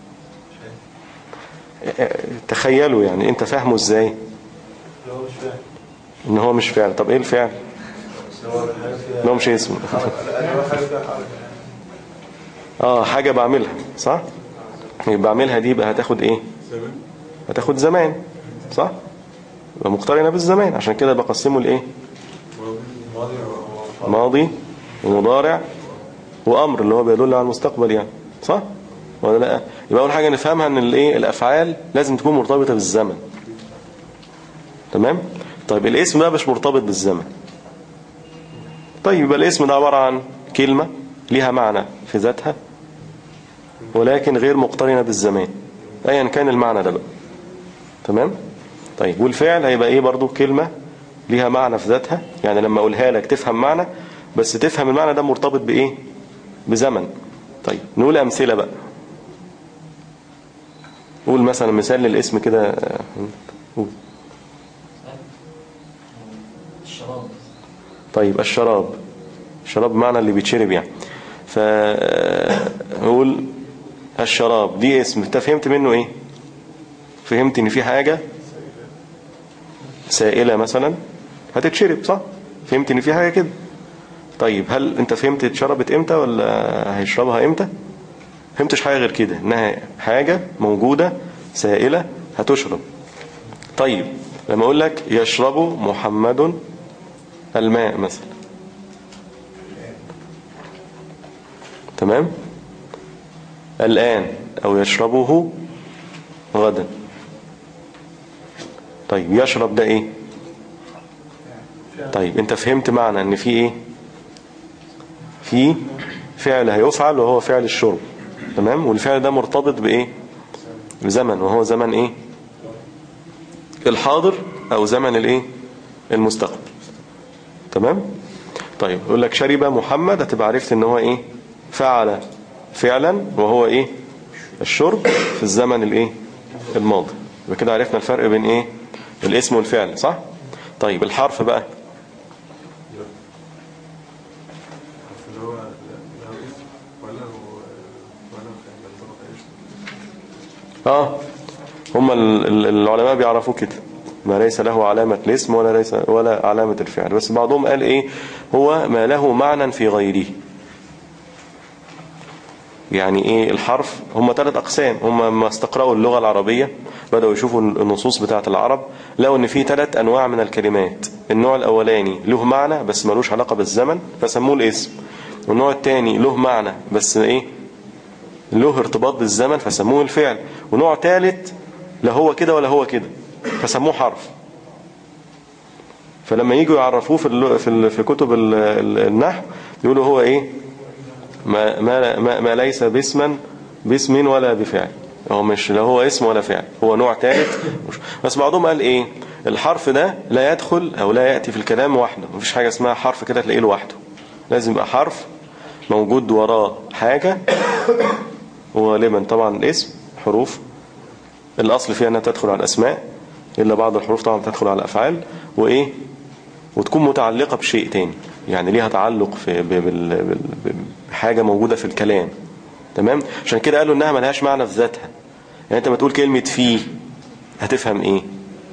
Speaker 1: تخيلوا يعني انت فاهمه ازاي
Speaker 3: اللي هو مش فاهم
Speaker 1: ان هو مش فعل طب ايه الفعل
Speaker 3: اللي هو الحاجة فيها
Speaker 1: ان هو مش اسم
Speaker 3: اللي هو حاجة فيها حركة
Speaker 1: اه حاجة بعملها صح يبقى بعملها دي بقى هتاخد ايه
Speaker 3: زمان
Speaker 1: هتاخد زمان صح يبقى مقترنة بالزمان عشان كده بقسمه لايه
Speaker 3: ماضي و-
Speaker 1: ماضي ومضارع وامر اللي هو بيدل على المستقبل يعني صح ولا لا يبقى اول حاجه نفهمها ان الايه الافعال لازم تكون مرتبطه بالزمن تمام طيب الاسم بقى مش مرتبط بالزمن طيب يبقى الاسم ده عباره عن كلمه ليها معنى في ذاتها ولكن غير مقترنه بالزمان ايا كان المعنى ده بقى تمام طيب والفعل هيبقى ايه برضو كلمه ليها معنى في ذاتها يعني لما اقولها لك تفهم معنى بس تفهم المعنى ده مرتبط بايه بزمن طيب نقول امثله بقى قول مثلا مثال للاسم كده آه، قول.
Speaker 5: الشراب
Speaker 1: طيب الشراب الشراب معنى اللي بيتشرب يعني فنقول الشراب دي اسم انت فهمت منه ايه فهمت ان في حاجة سائلة مثلا هتتشرب صح فهمت ان في حاجة كده طيب هل انت فهمت اتشربت امتى ولا هيشربها امتى فهمتش حاجة غير كده انها حاجة موجودة سائلة هتشرب طيب لما اقول لك يشرب محمد الماء مثلا تمام الآن أو يشربه غدا طيب يشرب ده ايه طيب انت فهمت معنى ان في ايه في فعل هيفعل وهو فعل الشرب تمام والفعل ده مرتبط بايه بزمن وهو زمن ايه الحاضر او زمن الايه المستقبل تمام طيب يقول لك شرب محمد هتبقى عرفت ان هو ايه فعل فعلا وهو ايه الشرب في الزمن الايه الماضي يبقى كده عرفنا الفرق بين ايه الاسم والفعل صح طيب الحرف بقى
Speaker 3: اللي هو له اسم وله وله فعل طبق اسم
Speaker 1: اه هم ال- ال- العلماء بيعرفوا كده ما ليس له علامة الاسم ولا ليس ولا علامة الفعل بس بعضهم قال ايه هو ما له معنى في غيره يعني ايه الحرف هم ثلاث اقسام هم لما استقرأوا اللغة العربية بدأوا يشوفوا النصوص بتاعة العرب لقوا ان في ثلاث انواع من الكلمات النوع الاولاني له معنى بس ملوش علاقة بالزمن فسموه الاسم والنوع الثاني له معنى بس ايه له ارتباط بالزمن فسموه الفعل ونوع ثالث لا هو كده ولا هو كده فسموه حرف فلما يجوا يعرفوه في ال في, ال في كتب ال ال النحو يقولوا هو ايه ما, ما, ما, ما ليس باسما باسم ولا بفعل هو مش لا هو اسم ولا فعل هو نوع ثالث مش- بس بعضهم قال ايه الحرف ده لا يدخل او لا يأتي في الكلام وحده مفيش حاجة اسمها حرف كده تلاقيه لوحده لازم يبقى حرف موجود وراه حاجة وغالبا طبعا الاسم حروف الأصل فيها أنها تدخل على الأسماء إلا بعض الحروف طبعا تدخل على الأفعال وإيه وتكون متعلقة بشيء تاني يعني ليها تعلق في ب- بال- بال- بحاجة موجودة في الكلام تمام عشان كده قالوا إنها ملهاش معنى في ذاتها يعني أنت ما تقول كلمة في هتفهم إيه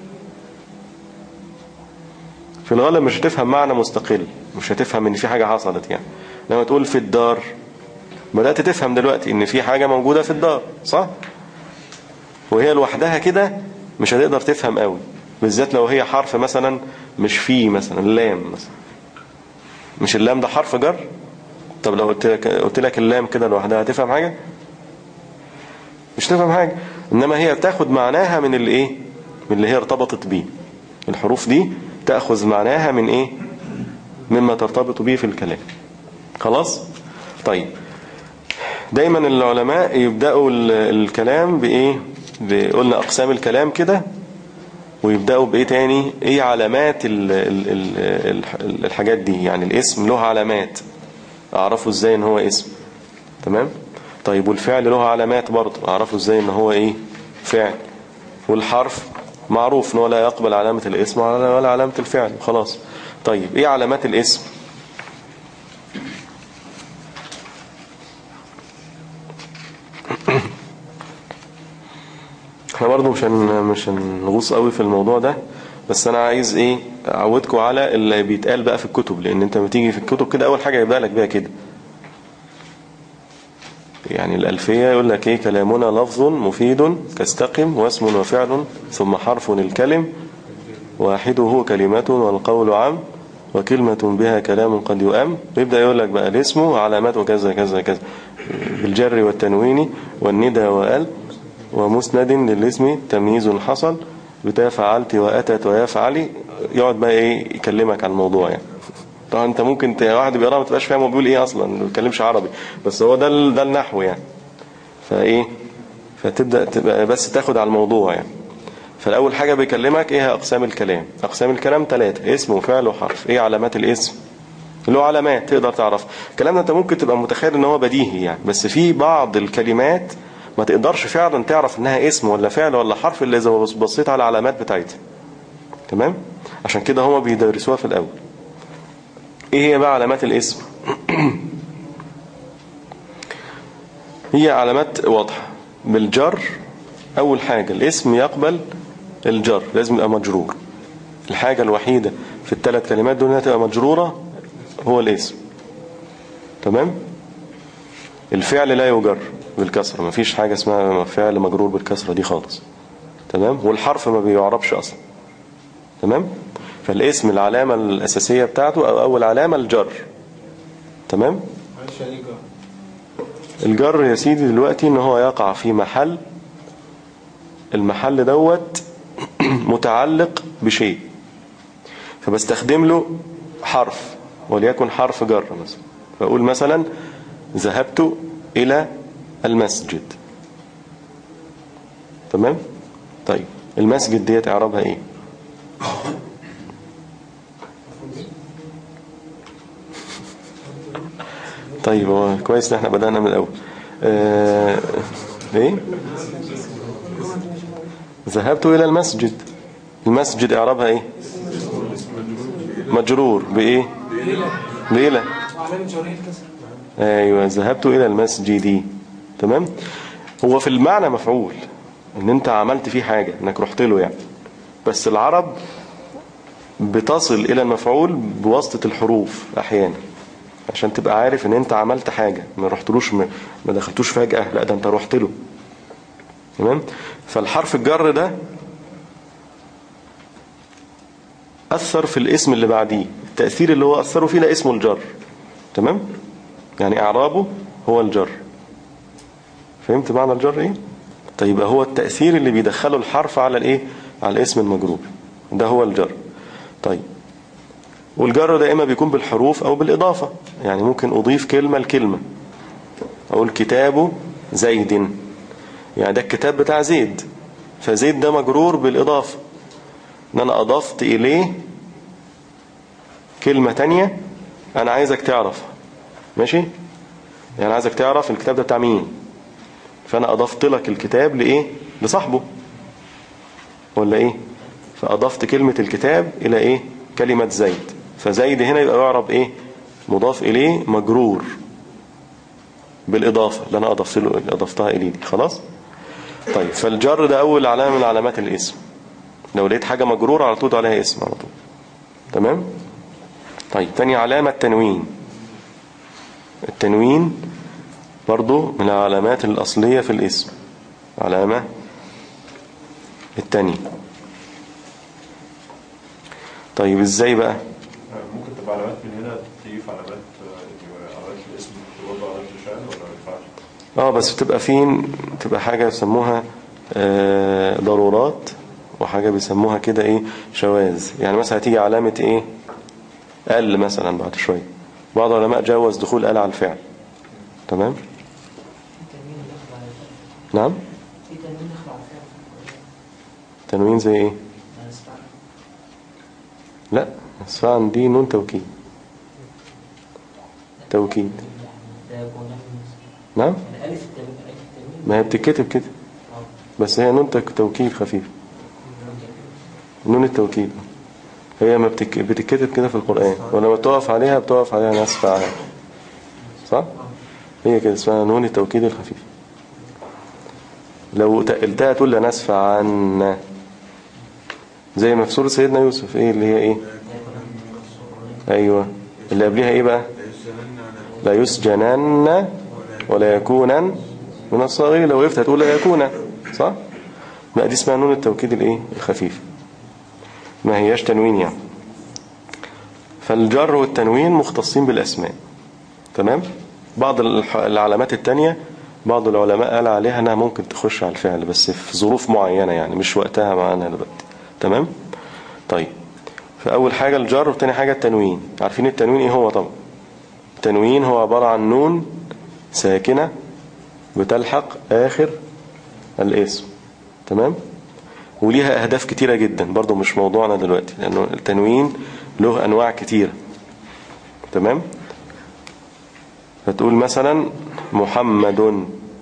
Speaker 1: في الغالب مش هتفهم معنى مستقل مش هتفهم إن في حاجة حصلت يعني لما تقول في الدار بدأت تفهم دلوقتي إن في حاجة موجودة في الدار صح؟ وهي لوحدها كده مش هتقدر تفهم قوي بالذات لو هي حرف مثلا مش فيه مثلا اللام مثلا مش اللام ده حرف جر طب لو قلت لك قلت لك اللام كده لوحدها هتفهم حاجة مش تفهم حاجة انما هي بتاخد معناها من اللي ايه من اللي هي ارتبطت بيه الحروف دي تأخذ معناها من ايه مما ترتبط به في الكلام خلاص طيب دايما العلماء يبدأوا ال- الكلام بإيه ب- قلنا أقسام الكلام كده ويبدأوا بإيه تاني إيه علامات ال ال ال ال الحاجات دي يعني الاسم له علامات أعرفه إزاي إن هو اسم تمام طيب والفعل له علامات برضه أعرفه إزاي إن هو إيه فعل والحرف معروف إن هو لا يقبل علامة الاسم ولا ولا علامة الفعل خلاص طيب إيه علامات الاسم احنا برضو مش هن مش هنغوص قوي في الموضوع ده بس انا عايز ايه اعودكم على اللي بيتقال بقى في الكتب لان انت لما تيجي في الكتب كده اول حاجه يبقى لك بيها كده يعني الألفية يقول لك ايه كلامنا لفظ مفيد كاستقم واسم وفعل ثم حرف الكلم واحده كلمة والقول عام وكلمة بها كلام قد يؤم يبدأ يقول لك بقى الاسم علامات وكذا كذا كذا بالجر والتنوين والندى وال ومسند للاسم تمييز حصل بتا فعلت وأتت ويا فعلي يقعد بقى ايه يكلمك عن الموضوع يعني طبعا انت ممكن ت- واحد بيقرا ما تبقاش فاهم هو بيقول ايه اصلا ما بيتكلمش عربي بس هو ده ال- ده النحو يعني فايه فتبدا تبقى بس تاخد على الموضوع يعني فالاول حاجه بيكلمك ايه هي اقسام الكلام اقسام الكلام ثلاثه اسم وفعل وحرف ايه علامات الاسم له علامات تقدر تعرف الكلام ده انت ممكن تبقى متخيل ان هو بديهي يعني بس في بعض الكلمات ما تقدرش فعلا تعرف انها اسم ولا فعل ولا حرف الا اذا بص- بصيت على العلامات بتاعتها تمام عشان كده هما بيدرسوها في الاول ايه هي بقى علامات الاسم هي علامات واضحة بالجر أول حاجة الاسم يقبل الجر لازم يبقى مجرور الحاجة الوحيدة في الثلاث كلمات دول انها تبقى مجرورة هو الاسم تمام الفعل لا يجر بالكسرة مفيش حاجة اسمها فعل مجرور بالكسرة دي خالص تمام والحرف ما بيعربش أصلا تمام فالاسم العلامة الأساسية بتاعته أو أول علامة الجر تمام
Speaker 3: معلش يعني جار
Speaker 1: الجر يا سيدي دلوقتي ان هو يقع في محل المحل دوت متعلق بشيء فبستخدم له حرف وليكن حرف جر مثلا فأقول مثلا ذهبت إلى المسجد تمام طيب المسجد ديت اعرابها ايه طيب هو كويس ان احنا بدأنا من الأول آه... ايه ذهبت إلى المسجد المسجد اعرابها ايه مجرور بإيه بإلى
Speaker 3: وعلامة جرير كسر
Speaker 1: ايوه ذهبت الى المسجد تمام هو في المعنى مفعول ان انت عملت فيه حاجة انك رحت له يعني بس العرب بتصل الى المفعول بواسطة الحروف احيانا عشان تبقى عارف ان انت عملت حاجة ما رحتلوش ما ما دخلتوش فجأة لا ده انت رحت له تمام فالحرف الجر ده أثر في الاسم اللي بعديه التأثير اللي هو أثره فيه ده اسمه الجر تمام يعني إعرابه هو الجر فهمت معنى الجر إيه طيب هو التأثير اللي بيدخله الحرف على الإيه على الاسم المجرور ده هو الجر طيب والجر ده إما بيكون بالحروف أو بالإضافة يعني ممكن أضيف كلمة لكلمة أقول كتاب زيد يعني ده الكتاب بتاع زيد فزيد ده مجرور بالإضافة ان انا اضفت اليه كلمة تانية انا عايزك تعرف ماشي يعني عايزك تعرف الكتاب ده بتاع مين فانا اضفت لك الكتاب لايه لصاحبه ولا ايه فاضفت كلمة الكتاب الى ايه كلمة زيد فزيد هنا يبقى يعرب ايه مضاف اليه مجرور بالاضافة اللي انا اضفت له اضفتها اليه دي خلاص طيب فالجر ده اول علامة من علامات الاسم لو لقيت حاجة مجرورة على طول عليها اسم على طول تمام طيب تاني علامة التنوين التنوين برضو من العلامات الأصلية في الاسم علامة التانية طيب ازاي بقى
Speaker 4: ممكن تبقى علامات من هنا تيجي في علامات آه، علامات الاسم برضه علامات الفعل ولا ما ينفعش؟
Speaker 1: اه بس بتبقى فين تبقى حاجة يسموها آه، ضرورات وحاجة بيسموها كده ايه شواذ يعني مثلا هتيجي علامة ايه ال مثلا بعد شوية بعض العلماء جوز دخول ال على الفعل تمام
Speaker 6: تنوين دخل على الفعل
Speaker 1: نعم
Speaker 6: في تنوين دخل على الفعل
Speaker 1: تنوين زي ايه
Speaker 6: ما نسمع
Speaker 1: لا اسفعن دي نون توكيد توكيد
Speaker 6: ده يكون
Speaker 1: نعم
Speaker 6: الالف التنوين الالف التنوين
Speaker 1: ما هي بتتكتب كده
Speaker 6: اه
Speaker 1: بس هي نون تك- توكيد خفيف نون التوكيد هي ما بتك... بتتكتب كده في القرآن ولما بتقف عليها بتقف عليها ناس فعلا صح؟ هي كده اسمها نون التوكيد الخفيف لو تقلتها تقول لنسفع عنا زي ما في سورة سيدنا يوسف ايه اللي هي ايه ايوه اللي قبلها ايه بقى لا يسجنن ولا يكونن من الصاغرين لو وقفت هتقول لا يكون صح لا دي اسمها نون التوكيد الايه الخفيف ما هياش تنوين يعني فالجر والتنوين مختصين بالاسماء تمام بعض الح- العلامات التانية بعض العلماء قال عليها انها ممكن تخش على الفعل بس في ظروف معينة يعني مش وقتها معانا دلوقتي تمام طيب فأول حاجة الجر وتاني حاجة التنوين عارفين التنوين ايه هو طبعا التنوين هو عبارة عن نون ساكنة بتلحق آخر الاسم تمام وليها أهداف كتيرة جدا برضو مش موضوعنا دلوقتي لأنه التنوين له أنواع كتيرة تمام فتقول مثلا محمد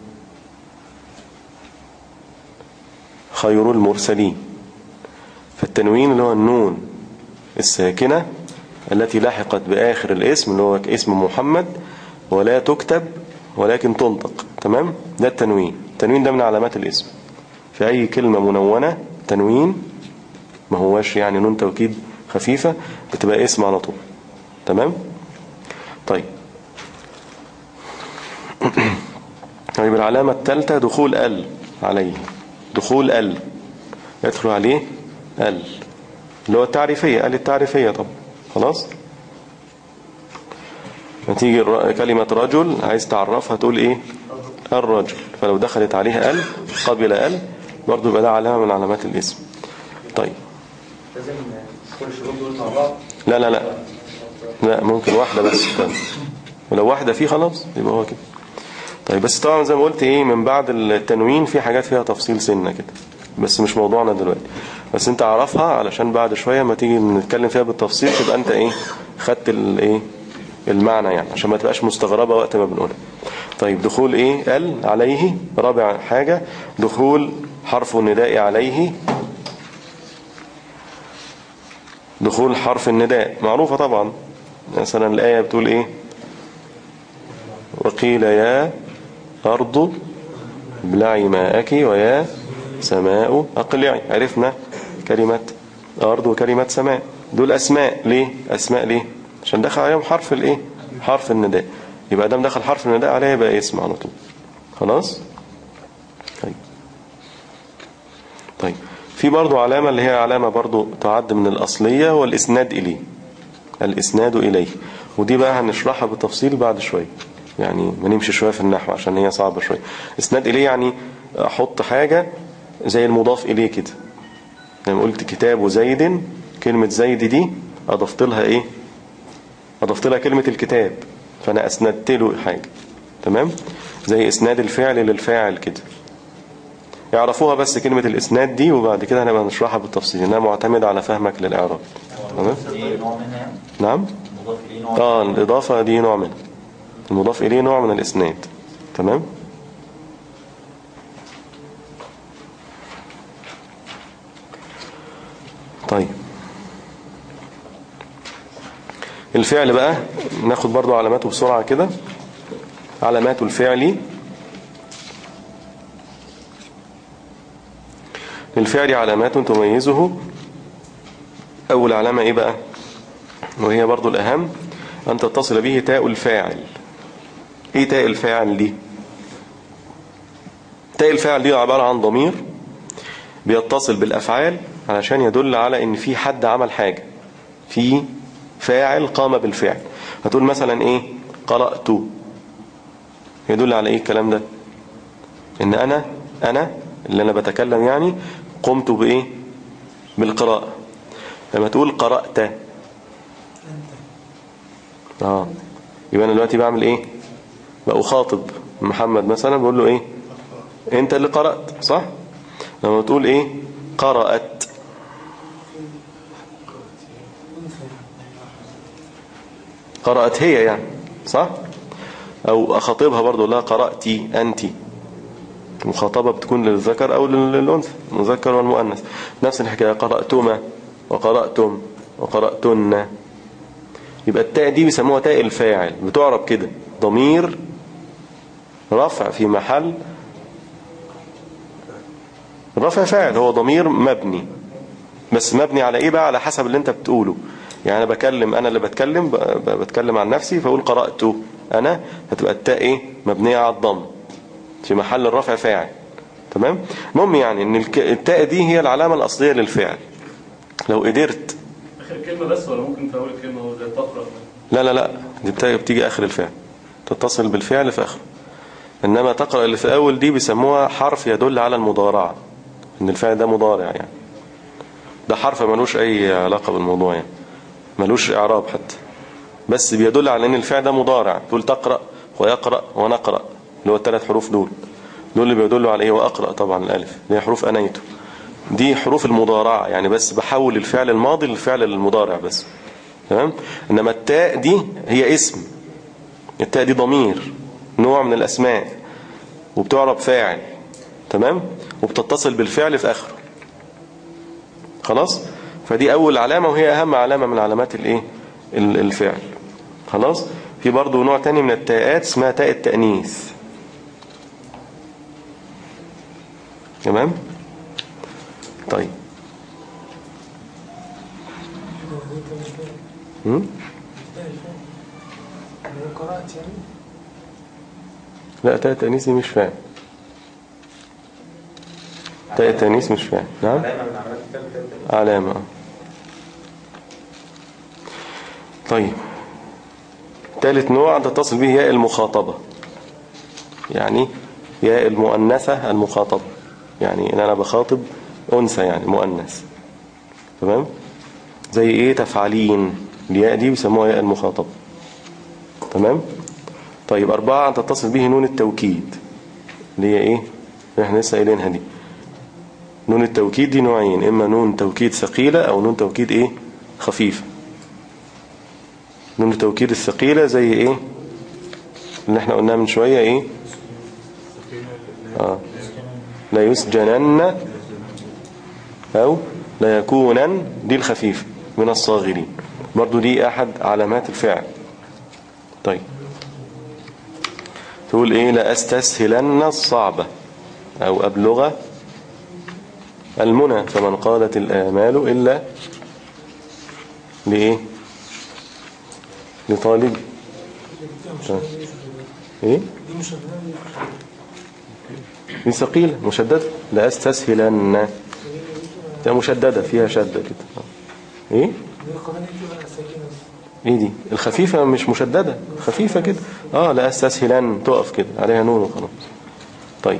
Speaker 1: خير المرسلين فالتنوين اللي هو النون الساكنة التي لحقت بآخر الاسم اللي هو اسم محمد ولا تكتب ولكن تنطق تمام ده التنوين التنوين ده من علامات الاسم في أي كلمة منونة تنوين ما هواش يعني نون توكيد خفيفة بتبقى اسم على طول تمام طيب طيب العلامة الثالثة دخول ال عليه دخول ال يدخل عليه ال اللي هو التعريفية ال التعريفية طب خلاص نتيجي الر- كلمة رجل عايز تعرفها تقول ايه الرجل فلو دخلت عليها ال قبل ال برضو يبقى ده علامة من علامات الاسم طيب
Speaker 2: لازم كل الشروط دول مع بعض
Speaker 1: لا لا لا لا ممكن واحدة بس طيب. ولو واحدة فيه خلاص يبقى هو كده طيب بس طبعا زي ما قلت ايه من بعد التنوين في حاجات فيها تفصيل سنة كده بس مش موضوعنا دلوقتي بس انت عرفها علشان بعد شوية ما تيجي نتكلم فيها بالتفصيل تبقى انت ايه خدت الايه المعنى يعني عشان ما تبقاش مستغربة وقت ما بنقولها طيب دخول ايه ال عليه رابع حاجة دخول حرف النداء عليه دخول حرف النداء معروفة طبعا مثلا الآية بتقول ايه وقيل يا أرض ابلعي ماءك ويا سماء أقلعي عرفنا كلمة أرض وكلمة سماء دول أسماء ليه أسماء ليه عشان دخل عليهم حرف الايه حرف النداء يبقى دام دخل حرف النداء عليه يبقى اسم على طول خلاص طيب طيب في برضو علامة اللي هي علامة برضو تعد من الأصلية والإسناد إليه الإسناد إليه ودي بقى هنشرحها بالتفصيل بعد شوية يعني ما نمشي شوية في النحو عشان هي صعبة شوية إسناد إليه يعني أحط حاجة زي المضاف إليه كده لما قلت كتاب زيد كلمة زيد دي أضفت لها إيه أضفت لها كلمة الكتاب فأنا أسندت له حاجة تمام زي إسناد الفعل للفاعل كده يعرفوها بس كلمة الإسناد دي وبعد كده هنبقى نشرحها بالتفصيل إنها معتمدة على فهمك للإعراب تمام
Speaker 2: دي نوع منها يعني
Speaker 1: نعم
Speaker 2: مضاف اليه نوع
Speaker 1: اه الإضافة دي نوع منها المضاف إليه نوع من الإسناد تمام طيب الفعل بقى ناخد برضو علاماته بسرعة كده علامات الفعل للفعل علامات تميزه أول علامة إيه بقى وهي برضو الأهم أن تتصل به تاء الفاعل إيه تاء الفاعل دي تاء الفاعل دي عبارة عن ضمير بيتصل بالأفعال علشان يدل على إن في حد عمل حاجة في فاعل قام بالفعل هتقول مثلا إيه قرأت يدل على إيه الكلام ده إن أنا أنا اللي أنا بتكلم يعني قمت بإيه بالقراءة لما تقول قرأت اه يبقى انا دلوقتي بعمل ايه بقى اخاطب محمد مثلا بقول له ايه انت اللي قرأت صح لما تقول ايه قرأت قرأت هي يعني صح او اخاطبها برضو لا قرأتي انت المخاطبة بتكون للذكر او للانثى المذكر والمؤنث نفس الحكاية قرأتما وقرأتم وقرأتن يبقى التاء دي بيسموها تاء الفاعل بتعرب كده ضمير رفع في محل رفع فاعل هو ضمير مبني بس مبني على ايه بقى على حسب اللي انت بتقوله يعني انا بكلم انا اللي بتكلم ب- ب- بتكلم عن نفسي فاقول قرأت انا هتبقى التاء ايه مبنية على الضم في محل الرفع فاعل تمام المهم يعني ان الك- التاء دي هي العلامة الاصلية للفعل لو قدرت
Speaker 7: اخر كلمه بس ولا ممكن في اول كلمه هو زي تقرا
Speaker 1: لا لا لا دي بتا- بتيجي آخر الفعل تتصل بالفعل في آخره إنما تقرأ اللي في أول دي بيسموها حرف يدل على المضارعة إن الفعل ده مضارع يعني ده حرف ملوش أي علاقة بالموضوع يعني ملوش إعراب حتى بس بيدل على إن الفعل ده مضارع تقول تقرأ ويقرأ ونقرأ اللي هو الثلاث حروف دول دول اللي بيدلوا على إيه وأقرأ طبعا الألف اللي هي حروف أنيته دي حروف المضارعة يعني بس بحول الفعل الماضي للفعل المضارع بس تمام انما التاء دي هي اسم التاء دي ضمير نوع من الاسماء وبتعرب فاعل تمام وبتتصل بالفعل في اخره خلاص فدي اول علامة وهي اهم علامة من علامات الايه ال- الفعل خلاص في برضو نوع تاني من التاءات اسمها تاء التأنيث تمام طيب هم؟
Speaker 3: قرأت يعني
Speaker 1: لا تاء التأنيث دي مش فاهم تاء التأنيث مش فاهم نعم
Speaker 2: علامة من علامات الثالثة
Speaker 1: علامة آه. طيب ثالث نوع تتصل به ياء المخاطبة يعني ياء المؤنثة المخاطبة يعني ان انا بخاطب انثى يعني مؤنث تمام زي ايه تفعلين الياء دي بيسموها ياء المخاطبة تمام طيب أربعة تتصل به نون التوكيد اللي هي ايه اللي احنا لسه قايلينها دي نون التوكيد دي نوعين إما نون توكيد ثقيلة أو نون توكيد إيه خفيفة نون التوكيد الثقيلة زي إيه اللي احنا قلناه من شوية إيه آه. لا يسجنن أو لا يكونن دي الخفيفة من الصاغرين برضو دي أحد علامات الفعل طيب تقول إيه لا أستسهلن الصعبة أو أبلغ المنى فمن قالت الآمال إلا لإيه لطالب طيب. إيه
Speaker 3: دي مش
Speaker 1: دي ثقيلة مشددة لا أستسهلن ده مشددة فيها شدة كده إيه
Speaker 3: دي القرآن دي بقى ساكنة
Speaker 1: إيه دي الخفيفة مش مشددة خفيفة كده آه لا أستسهلن تقف كده عليها نون وخلاص طيب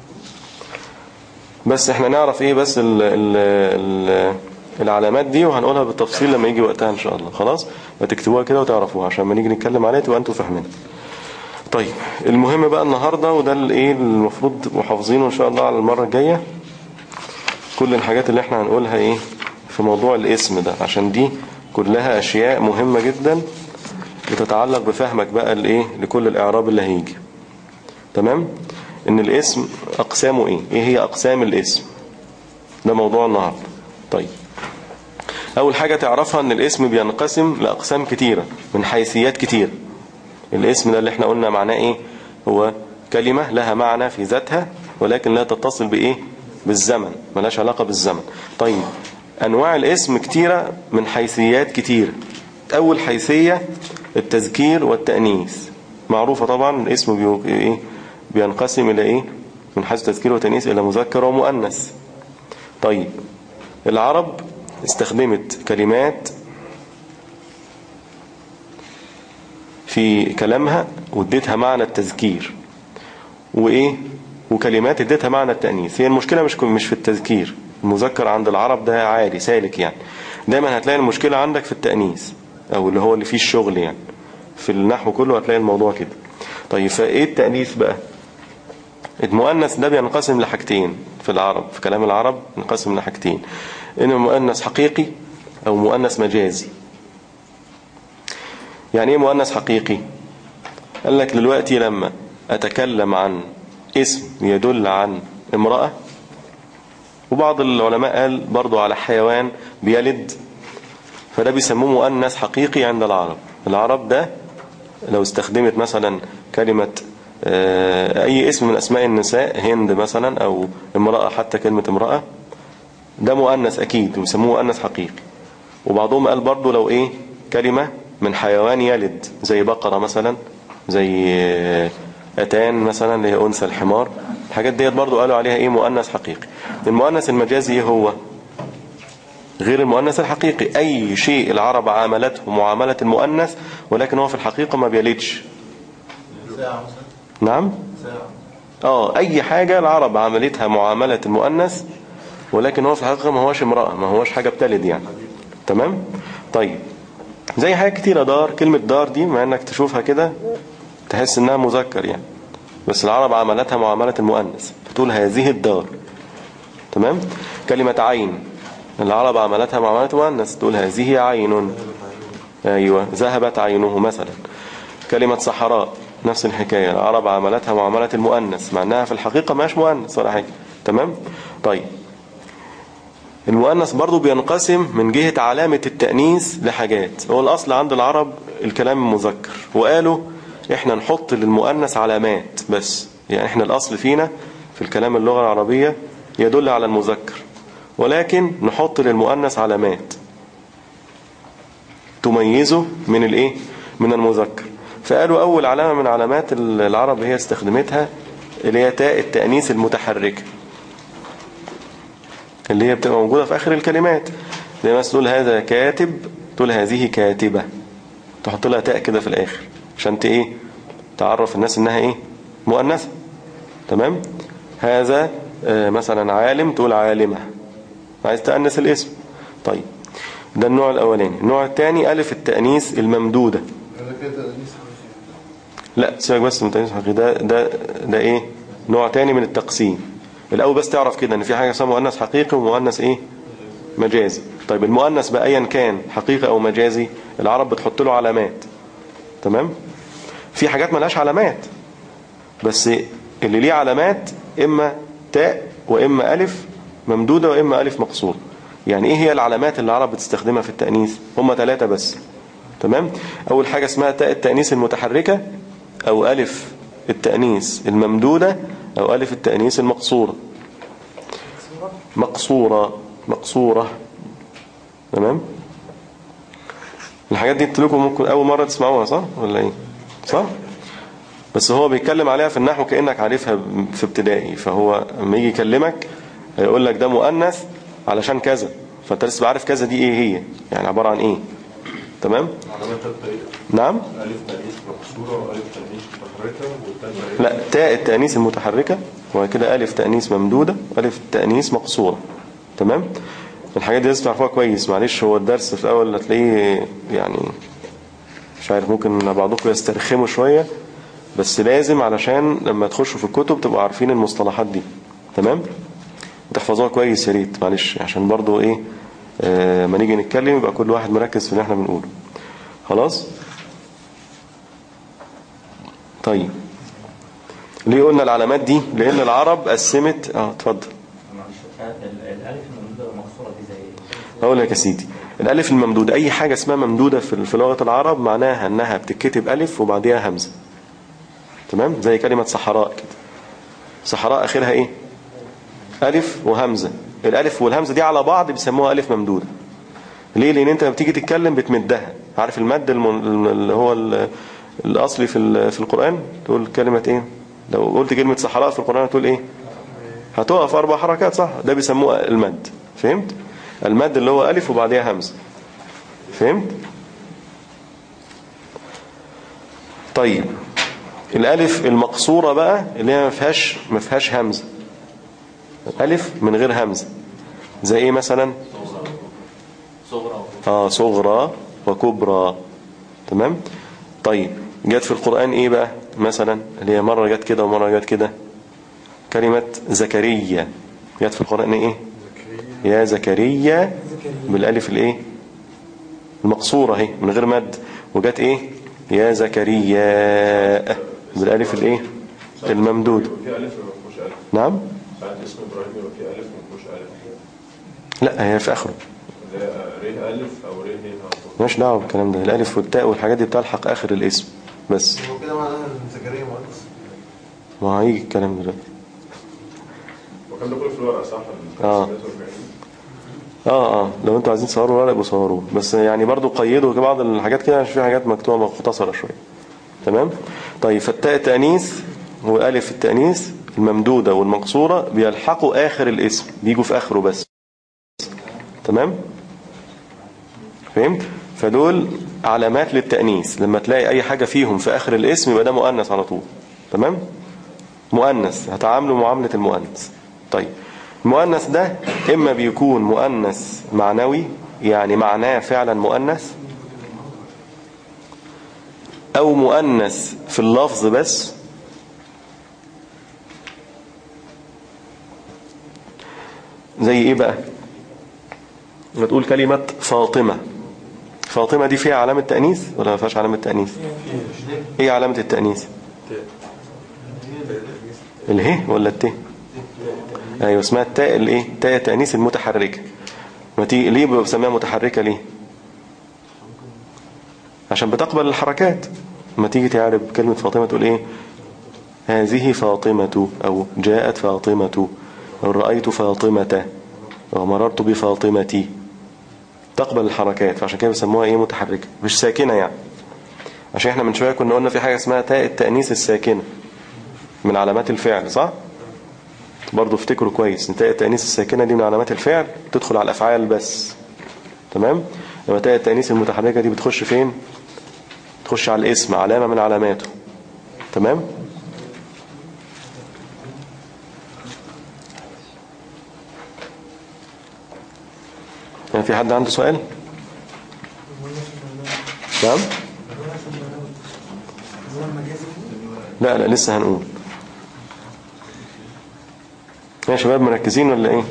Speaker 1: بس احنا نعرف ايه بس ال ال ال العلامات دي وهنقولها بالتفصيل لما يجي وقتها ان شاء الله خلاص وتكتبوها كده وتعرفوها عشان ما نيجي نتكلم عليها تبقى انتوا فاهمينها طيب المهم بقى النهارده وده الايه المفروض محافظينه ان شاء الله على المره الجايه كل الحاجات اللي احنا هنقولها ايه في موضوع الاسم ده عشان دي كلها اشياء مهمه جدا بتتعلق بفهمك بقى الايه لكل الاعراب اللي هيجي تمام ان الاسم اقسامه ايه ايه هي اقسام الاسم ده موضوع النهارده طيب اول حاجة تعرفها ان الاسم بينقسم لاقسام كتيرة من حيثيات كتيرة الاسم ده اللي احنا قلنا معناه ايه هو كلمة لها معنى في ذاتها ولكن لا تتصل بايه بالزمن ملاش علاقة بالزمن طيب انواع الاسم كتيرة من حيثيات كتيرة اول حيثية التذكير والتأنيث معروفة طبعا الاسم بيو... ايه بينقسم إلى إيه من حيث تذكير وتأنيث إلى مذكر ومؤنث طيب العرب استخدمت كلمات في كلامها واديتها معنى التذكير وإيه وكلمات اديتها معنى التأنيث هي المشكلة مش مش في التذكير المذكر عند العرب ده عادي سالك يعني دايما هتلاقي المشكلة عندك في التأنيث أو اللي هو اللي فيه الشغل يعني في النحو كله هتلاقي الموضوع كده طيب فايه التأنيث بقى المؤنث ده بينقسم لحاجتين في العرب في كلام العرب ينقسم لحاجتين إنه مؤنث حقيقي أو مؤنث مجازي يعني ايه مؤنث حقيقي قال لك دلوقتي لما أتكلم عن اسم يدل عن امرأة وبعض العلماء قال برضو على حيوان بيلد فده بيسموه مؤنث حقيقي عند العرب العرب ده لو استخدمت مثلا كلمة أي اسم من أسماء النساء هند مثلا أو امرأة حتى كلمة امرأة ده مؤنث أكيد ويسموه مؤنث حقيقي وبعضهم قال برضو لو إيه كلمة من حيوان يلد زي بقرة مثلا زي أتان مثلا اللي هي أنثى الحمار الحاجات ديت برضو قالوا عليها إيه مؤنث حقيقي المؤنث المجازي إيه هو غير المؤنث الحقيقي أي شيء العرب عاملته معاملة المؤنث ولكن هو في الحقيقة ما بيلدش
Speaker 2: ساعة
Speaker 1: نعم
Speaker 2: ساعة
Speaker 1: اه اي حاجة العرب عملتها معاملة المؤنث ولكن هو في الحقيقة ما هوش امرأة ما هوش حاجة بتلد يعني تمام طيب زي حاجة كتيرة دار كلمة دار دي مع انك تشوفها كده تحس انها مذكر يعني بس العرب عملتها معاملة المؤنث فتقول هذه الدار تمام كلمة عين العرب عملتها معاملة مؤنث تقول هذه عين ايوه ذهبت عينه مثلا كلمة صحراء نفس الحكاية العرب عملتها معاملة المؤنث مع انها في الحقيقة ماش مؤنث ولا حاجة تمام طيب المؤنث برضو بينقسم من جهة علامة التأنيث لحاجات هو الأصل عند العرب الكلام مذكر وقالوا احنا نحط للمؤنث علامات بس يعني احنا الأصل فينا في الكلام اللغة العربية يدل على المذكر ولكن نحط للمؤنث علامات تميزه من الايه من المذكر فقالوا اول علامة من علامات العرب هي استخدمتها اللي هي تاء التأنيث المتحركة اللي هي بتبقى موجودة في آخر الكلمات زي مثلا تقول هذا كاتب تقول هذه كاتبة تحط لها تاء كده في الآخر عشان ت ايه تعرف الناس انها ايه مؤنثة تمام هذا آه، مثلا عالم تقول عالمة عايز تأنس الاسم طيب ده النوع الأولاني النوع الثاني ألف التأنيث الممدودة
Speaker 3: هذا كده تأنيس
Speaker 1: لا سيبك بس من التأنيث الحقيقي ده ده ده ايه نوع تاني من التقسيم الاول بس تعرف كده ان في حاجه اسمها مؤنث حقيقي ومؤنث ايه مجازي طيب المؤنث بقى ايا كان حقيقي او مجازي العرب بتحط له علامات تمام في حاجات ملهاش علامات بس اللي ليه علامات اما تاء واما الف ممدوده واما الف مقصور يعني ايه هي العلامات اللي العرب بتستخدمها في التأنيث هم ثلاثة بس تمام اول حاجة اسمها تاء التأنيث المتحركة او الف التأنيث الممدودة او الف التأنيث المقصورة مقصورة مقصورة تمام الحاجات دي لكم ممكن اول مرة تسمعوها صح ولا ايه صح بس هو بيتكلم عليها في النحو كأنك عارفها في ابتدائي فهو لما يجي يكلمك هيقول لك ده مؤنث علشان كذا فانت لسه عارف كذا دي ايه هي يعني عبارة عن ايه تمام
Speaker 4: علامات تالتة ايه؟
Speaker 1: نعم
Speaker 4: ألف تأنيث مكسورة وألف تأنيث متحركة والتالتة ايه؟
Speaker 1: لا تاء التأنيث المتحركة وبعد كده ألف تأنيث ممدودة وألف تأنيث مقصورة تمام الحاجات دي لازم تعرفوها كويس معلش هو الدرس في الأول هتلاقيه يعني مش عارف ممكن بعضكم يسترخموا شوية بس لازم علشان لما تخشوا في الكتب تبقوا عارفين المصطلحات دي تمام تحفظوها كويس يا ريت معلش عشان برضو ايه آه ما نيجي نتكلم يبقى كل واحد مركز في اللي احنا بنقوله خلاص طيب ليه قلنا العلامات دي لان العرب قسمت اه اتفضل
Speaker 6: الألف الممدودة والمقصورة دي زي إيه؟
Speaker 1: هقول لك يا سيدي الالف الممدودة اي حاجة اسمها ممدودة في في لغة العرب معناها انها بتتكتب الف وبعديها همزة تمام زي كلمة صحراء كده صحراء اخرها ايه الف وهمزة الالف والهمزة دي على بعض بيسموها الف ممدودة ليه لان انت لما بتيجي تتكلم بتمدها عارف المد المن... اللي هو ال... الاصلي في ال... في القرآن تقول كلمة ايه لو قلت كلمة صحراء في القرآن هتقول ايه هتقف اربع حركات صح ده بيسموه المد فهمت المد اللي هو الف وبعديها همزة فهمت طيب الالف المقصورة بقى اللي هي ما فيهاش ما فيهاش همزة الف من غير همزة زي ايه مثلا
Speaker 6: صغرى
Speaker 1: اه صغرى وكبرى تمام طيب جت في القرآن ايه بقى مثلا اللي هي مرة جت كده ومرة جت كده كلمة زكريا جت في القرآن ايه يا زكريا بالالف الايه المقصورة اهي من غير مد وجت ايه يا زكريا بالالف الايه الممدود
Speaker 4: في ألف ما فيهوش ألف
Speaker 1: نعم
Speaker 4: ساعات اسم إبراهيم يبقى فيه ألف ما فيهوش ألف
Speaker 1: لا هي في اخره
Speaker 4: اللي هي ره ألف أو ره ه
Speaker 1: مش دعوه بالكلام ده الالف والتاء والحاجات دي بتلحق اخر الاسم بس
Speaker 3: هو كده معناها ان زكريا مهندس
Speaker 1: ما هيجي الكلام دلوقتي
Speaker 4: وكان ده كله في الورق صح؟
Speaker 1: آه. اه اه لو انتوا عايزين تصوروا ورق يبقوا صوروه بس يعني برضو قيدوا بعض الحاجات كده عشان في حاجات مكتوبه مختصره شويه تمام طيب فالتاء التانيث والف التانيث الممدوده والمقصوره بيلحقوا اخر الاسم بيجوا في اخره بس تمام فهمت فدول علامات للتانيث لما تلاقي اي حاجه فيهم في اخر الاسم يبقى ده مؤنث على طول تمام مؤنث هتعامله معامله المؤنث طيب المؤنث ده إما بيكون مؤنث معنوي يعني معناه فعلا مؤنث أو مؤنث في اللفظ بس زي إيه بقى ما تقول كلمة فاطمة فاطمة دي فيها علامة تأنيث ولا ما فيهاش علامة تأنيث إيه علامة التأنيث اله ولا الت ايوه اسمها التاء الايه تاء التانيث المتحركه ما تيجي ليه بسميها متحركه ليه عشان بتقبل الحركات ما تيجي تعرب كلمه فاطمه تقول ايه هذه فاطمه او جاءت فاطمه أو رأيت فاطمة أو مررت بفاطمتي تقبل الحركات فعشان كده بيسموها ايه متحركة مش ساكنة يعني عشان احنا من شوية كنا قلنا في حاجة اسمها تاء التأنيث الساكنة من علامات الفعل صح برضو افتكروا كويس ان تاء التأنيث الساكنة دي من علامات الفعل تدخل على الأفعال بس تمام لما تاء التأنيث المتحركة دي بتخش فين تخش على الاسم علامة من علاماته تمام يعني في حد عنده سؤال نعم لا لا لسه هنقول يا شباب مركزين ولا ايه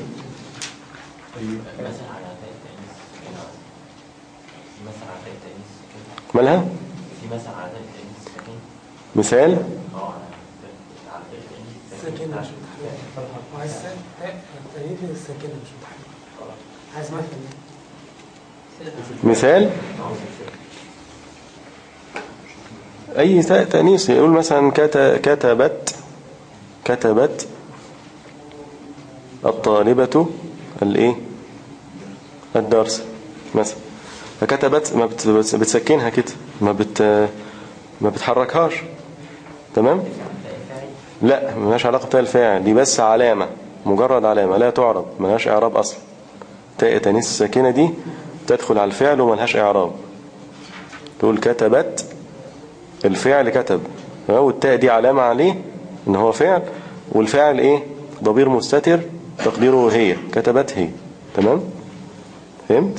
Speaker 5: مثل على تاء التأنيث كده مثل على تاء التأنيث كده
Speaker 1: مالها
Speaker 5: في مثل على تاء التأنيث ساكن
Speaker 1: مثال
Speaker 5: اه على تاء- على تاء التأنيث
Speaker 8: ساكنة مش متحركة وعايز التأنيث الساكنة مش متحركة عايز مثلا
Speaker 1: مثال اي تاء تأنيث يقول مثلا كت- كتبت كتبت الطالبة الايه الدرس مثلا فكتبت ما بت- بت- بتسكنها كده ما بت ما بتحركهاش تمام لا ملهاش علاقة بتاع الفاعل دي بس علامة مجرد علامة لا تعرب ملهاش اعراب اصلا تاء تانيث الساكنة دي تدخل على الفعل وملهاش اعراب تقول كتبت الفعل كتب ها، والتاء دي علامة عليه ان هو فعل والفاعل ايه ضمير مستتر تقديره هي كتبت هي تمام فهمت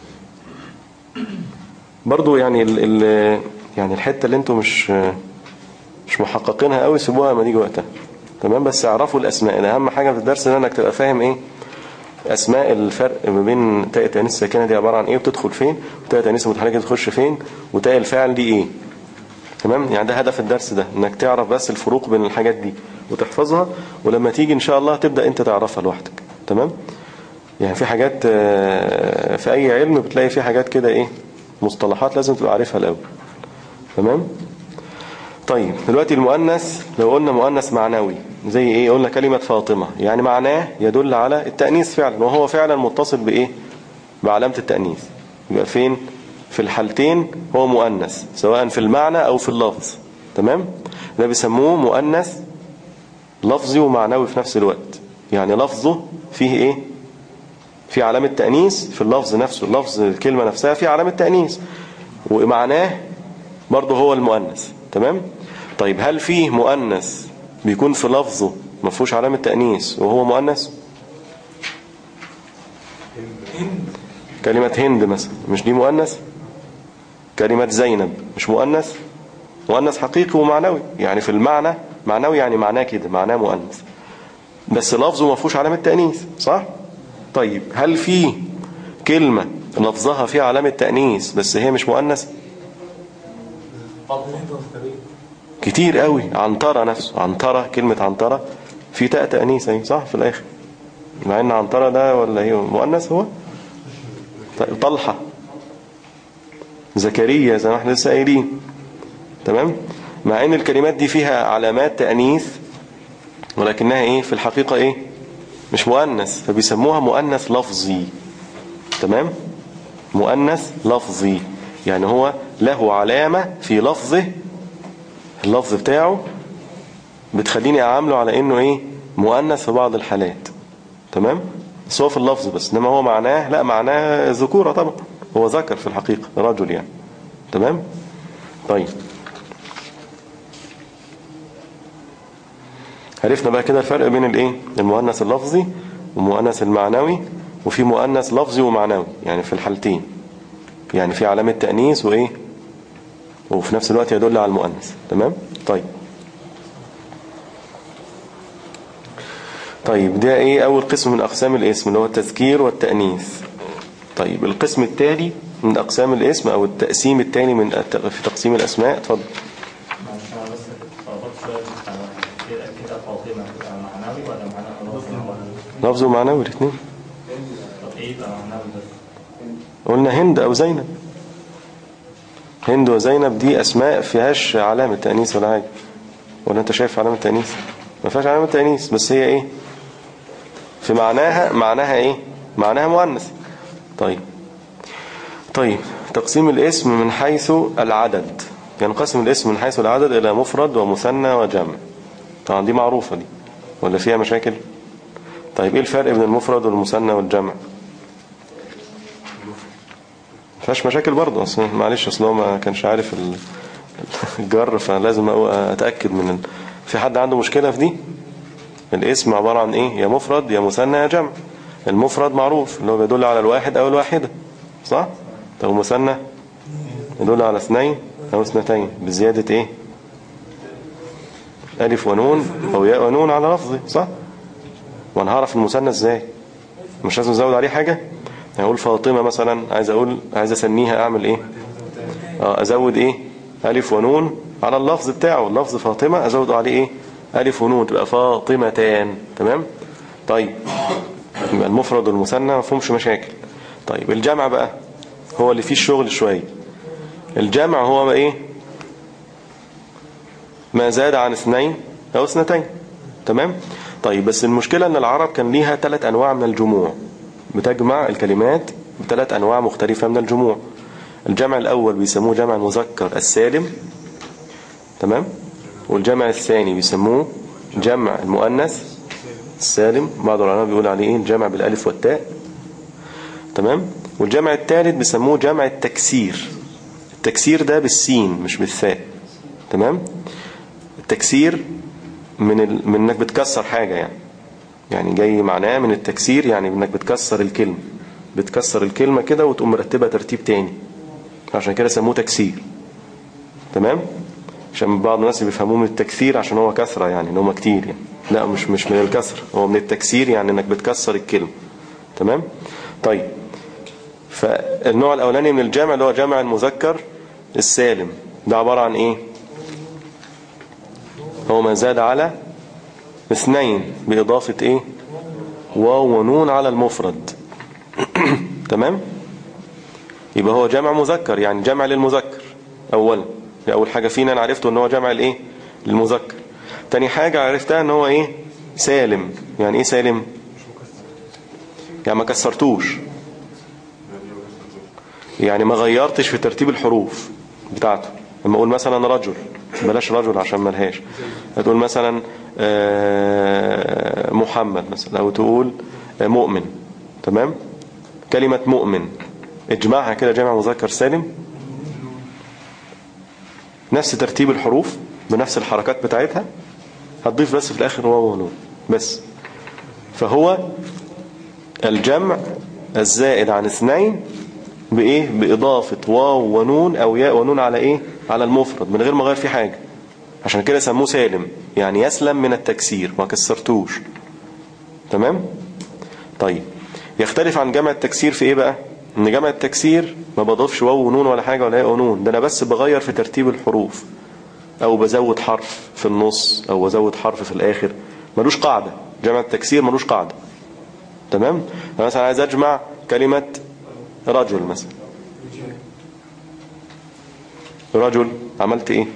Speaker 1: برضو يعني ال ال يعني الحتة اللي انتوا مش مش محققينها قوي سيبوها لما تيجي وقتها تمام بس اعرفوا الاسماء ده اهم حاجة في الدرس ده انك تبقى فاهم ايه اسماء الفرق ما بين تاء التانيث الساكنه دي عباره عن ايه وبتدخل فين وتاء التانيث المتحركه تخش فين وتاء الفاعل دي ايه تمام يعني ده هدف الدرس ده انك تعرف بس الفروق بين الحاجات دي وتحفظها ولما تيجي ان شاء الله تبدا انت تعرفها لوحدك تمام يعني في حاجات آه، في اي علم بتلاقي في حاجات كده ايه مصطلحات لازم تبقى عارفها الاول تمام طيب دلوقتي المؤنث لو قلنا مؤنث معنوي زي ايه قلنا كلمة فاطمة يعني معناه يدل على التأنيث فعلا وهو فعلا متصل بايه بعلامة التأنيث يبقى فين في الحالتين هو مؤنث سواء في المعنى او في اللفظ تمام ده بيسموه مؤنث لفظي ومعنوي في نفس الوقت يعني لفظه فيه ايه في علامة تأنيث في اللفظ نفسه اللفظ الكلمة نفسها في علامة تأنيث ومعناه برضه هو المؤنث تمام طيب هل فيه مؤنث بيكون في لفظه ما فيهوش علامة تأنيث وهو مؤنث كلمة هند مثلا مش دي مؤنث كلمة زينب مش مؤنث مؤنث حقيقي ومعنوي يعني في المعنى معنوي يعني معناه كده معناه مؤنث بس لفظه ما فيهوش علامة تأنيث صح طيب هل في كلمة لفظها فيها علامة تأنيث بس هي مش مؤنث كتير قوي عنترة نفسه عنترة كلمة عنترة في تاء تأنيث اهي صح في الآخر مع ان عنترة ده ولا هي مؤنث هو طيب طلحة زكريا زي ما احنا لسه قايلين تمام مع ان الكلمات دي فيها علامات تأنيث ولكنها ايه في الحقيقة ايه مش مؤنث فبيسموها مؤنث لفظي تمام مؤنث لفظي يعني هو له علامة في لفظه اللفظ بتاعه بتخليني اعامله على انه ايه مؤنث في بعض الحالات تمام بس هو في اللفظ بس انما هو معناه لا معناه ذكورة طبعا هو ذكر في الحقيقة رجل يعني تمام طيب عرفنا بقى كده الفرق بين الايه المؤنث اللفظي والمؤنث المعنوي وفي مؤنث لفظي ومعنوي يعني في الحالتين يعني في علامة تأنيث وايه وفي نفس الوقت يدل على المؤنث تمام طيب طيب ده ايه اول قسم من اقسام الاسم اللي هو التذكير والتأنيث طيب القسم التالي من اقسام الاسم او التقسيم التاني من الت- في تقسيم الاسماء اتفضل
Speaker 6: معلش انا بس اتلخبطت شويه في العنوان. كده كده فاطمه تبقى معنوي ولا معنى لفظي؟
Speaker 1: لفظ ومعنوي الاثنين
Speaker 6: طب ايه يبقى معنوي بس؟
Speaker 1: قلنا هند او زينب هند وزينب دي اسماء فيهاش علامة تأنيث ولا حاجة ولا انت شايف علامة تأنيث ما فيهاش علامة تأنيث بس هي ايه في معناها معناها ايه معناها مؤنث طيب طيب تقسيم الاسم من حيث العدد ينقسم الاسم من حيث العدد إلى مفرد ومثنى وجمع طبعا دي معروفة دي ولا فيها مشاكل طيب ايه الفرق بين المفرد والمثنى والجمع فيهاش مشاكل برضه اصلا معلش اصل هو ما كانش عارف ال- الجر فلازم أقو- اتاكد من ال... في حد عنده مشكله في دي الاسم عباره عن ايه يا مفرد يا مثنى يا جمع المفرد معروف اللي هو بيدل على الواحد او الواحده صح طب المثنى يدل على اثنين او اثنتين بزياده ايه الف ونون او ياء ونون على لفظه صح وانا هعرف المثنى ازاي مش لازم ازود عليه حاجه يعني اقول فاطمه مثلا عايز اقول عايز اسميها اعمل ايه اه ازود ايه الف ونون على اللفظ بتاعه اللفظ فاطمه ازود عليه ايه الف ونون تبقى فاطمتان تمام طيب يبقى المفرد والمثنى ما فيهمش مشاكل طيب الجمع بقى هو اللي فيه الشغل شويه الجمع هو بقى ايه ما زاد عن اثنين او اثنتين تمام طيب بس المشكلة ان العرب كان ليها ثلاث انواع من الجموع بتجمع الكلمات بثلاث انواع مختلفة من الجموع الجمع الاول بيسموه جمع المذكر السالم تمام والجمع الثاني بيسموه جمع المؤنث السالم بعض العلماء بيقول عليه ايه الجمع بالالف والتاء تمام والجمع الثالث بيسموه جمع التكسير التكسير ده بالسين مش بالثاء تمام التكسير من ال... من انك بتكسر حاجة يعني يعني جاي معناه من التكسير يعني انك بتكسر الكلمة بتكسر الكلمة كده وتقوم مرتبها ترتيب تاني عشان كده سموه تكسير تمام عشان بعض الناس بيفهموه من التكسير عشان هو كثرة يعني ان هم كتير يعني لا مش مش من الكسر هو من التكسير يعني انك بتكسر الكلمة تمام طيب فالنوع الاولاني من الجمع اللي هو جمع المذكر السالم ده عبارة عن ايه هو ما زاد على اثنين بإضافة ايه واو ونون على المفرد تمام يبقى هو جمع مذكر يعني جمع للمذكر اولا دي اول حاجة فينا انا عرفته ان هو جمع الايه للمذكر تاني حاجة عرفتها ان هو ايه سالم يعني ايه سالم يعني ما كسرتوش يعني ما غيرتش في ترتيب الحروف بتاعته لما اقول مثلا رجل بلاش رجل عشان ملهاش هتقول مثلا آه، محمد مثلا او تقول آه، مؤمن تمام كلمة مؤمن اجمعها كده جمع مذكر سالم نفس ترتيب الحروف بنفس الحركات بتاعتها هتضيف بس في الاخر واو ونون بس فهو الجمع الزائد عن اثنين بايه باضافه واو ونون او ياء ونون على ايه على المفرد من غير ما اغير فيه حاجه عشان كده سموه سالم يعني يسلم من التكسير ما كسرتوش تمام طيب يختلف عن جمع التكسير في ايه بقى ان جمع التكسير ما بضيفش واو ونون ولا حاجه ولا ياء ونون ده انا بس بغير في ترتيب الحروف او بزود حرف في النص او بزود حرف في الاخر ملوش قاعده جمع التكسير ملوش قاعده تمام أنا مثلا عايز اجمع كلمه رجل مثلا رجل عملت ايه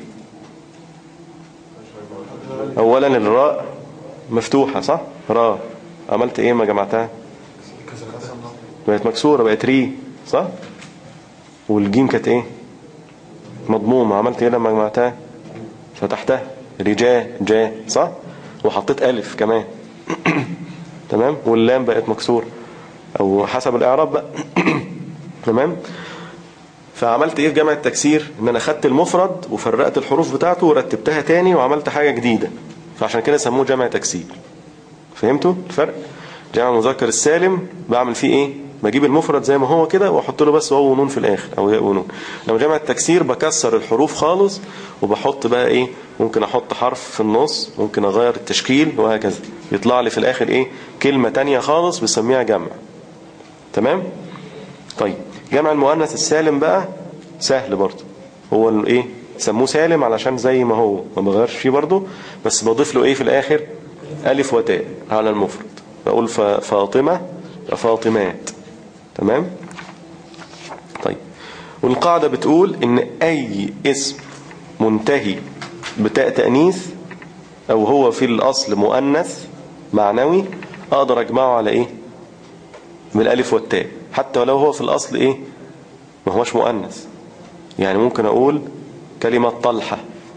Speaker 1: اولا الراء مفتوحة صح راء عملت ايه ما جمعتها بقت مكسورة بقت ري صح والجيم كانت ايه مضمومة عملت ايه لما جمعتها فتحتها رجاء جاء صح وحطيت الف كمان تمام واللام بقت مكسورة او حسب الاعراب بقى تمام فعملت ايه في جمع التكسير ان انا خدت المفرد وفرقت الحروف بتاعته ورتبتها تاني وعملت حاجة جديدة فعشان كده سموه جمع تكسير فهمتوا الفرق جمع مذكر السالم بعمل فيه ايه بجيب المفرد زي ما هو كده واحط له بس واو ونون في الاخر او ياء ونون لما جمع التكسير بكسر الحروف خالص وبحط بقى ايه ممكن احط حرف في النص ممكن اغير التشكيل وهكذا يطلع لي في الاخر ايه كلمة تانية خالص بسميها جمع تمام طيب جمع المؤنث السالم بقى سهل برضه هو الايه سموه سالم علشان زي ما هو ما بغيرش فيه برضه بس بضيف له ايه في الاخر الف وتاء على المفرد بقول ف- فاطمة فاطمات تمام طيب والقاعدة بتقول ان اي اسم منتهي بتاء تأنيث او هو في الاصل مؤنث معنوي اقدر اجمعه على ايه بالالف والتاء حتى ولو هو في الاصل ايه ما هوش مؤنث يعني ممكن اقول كلمة طلحة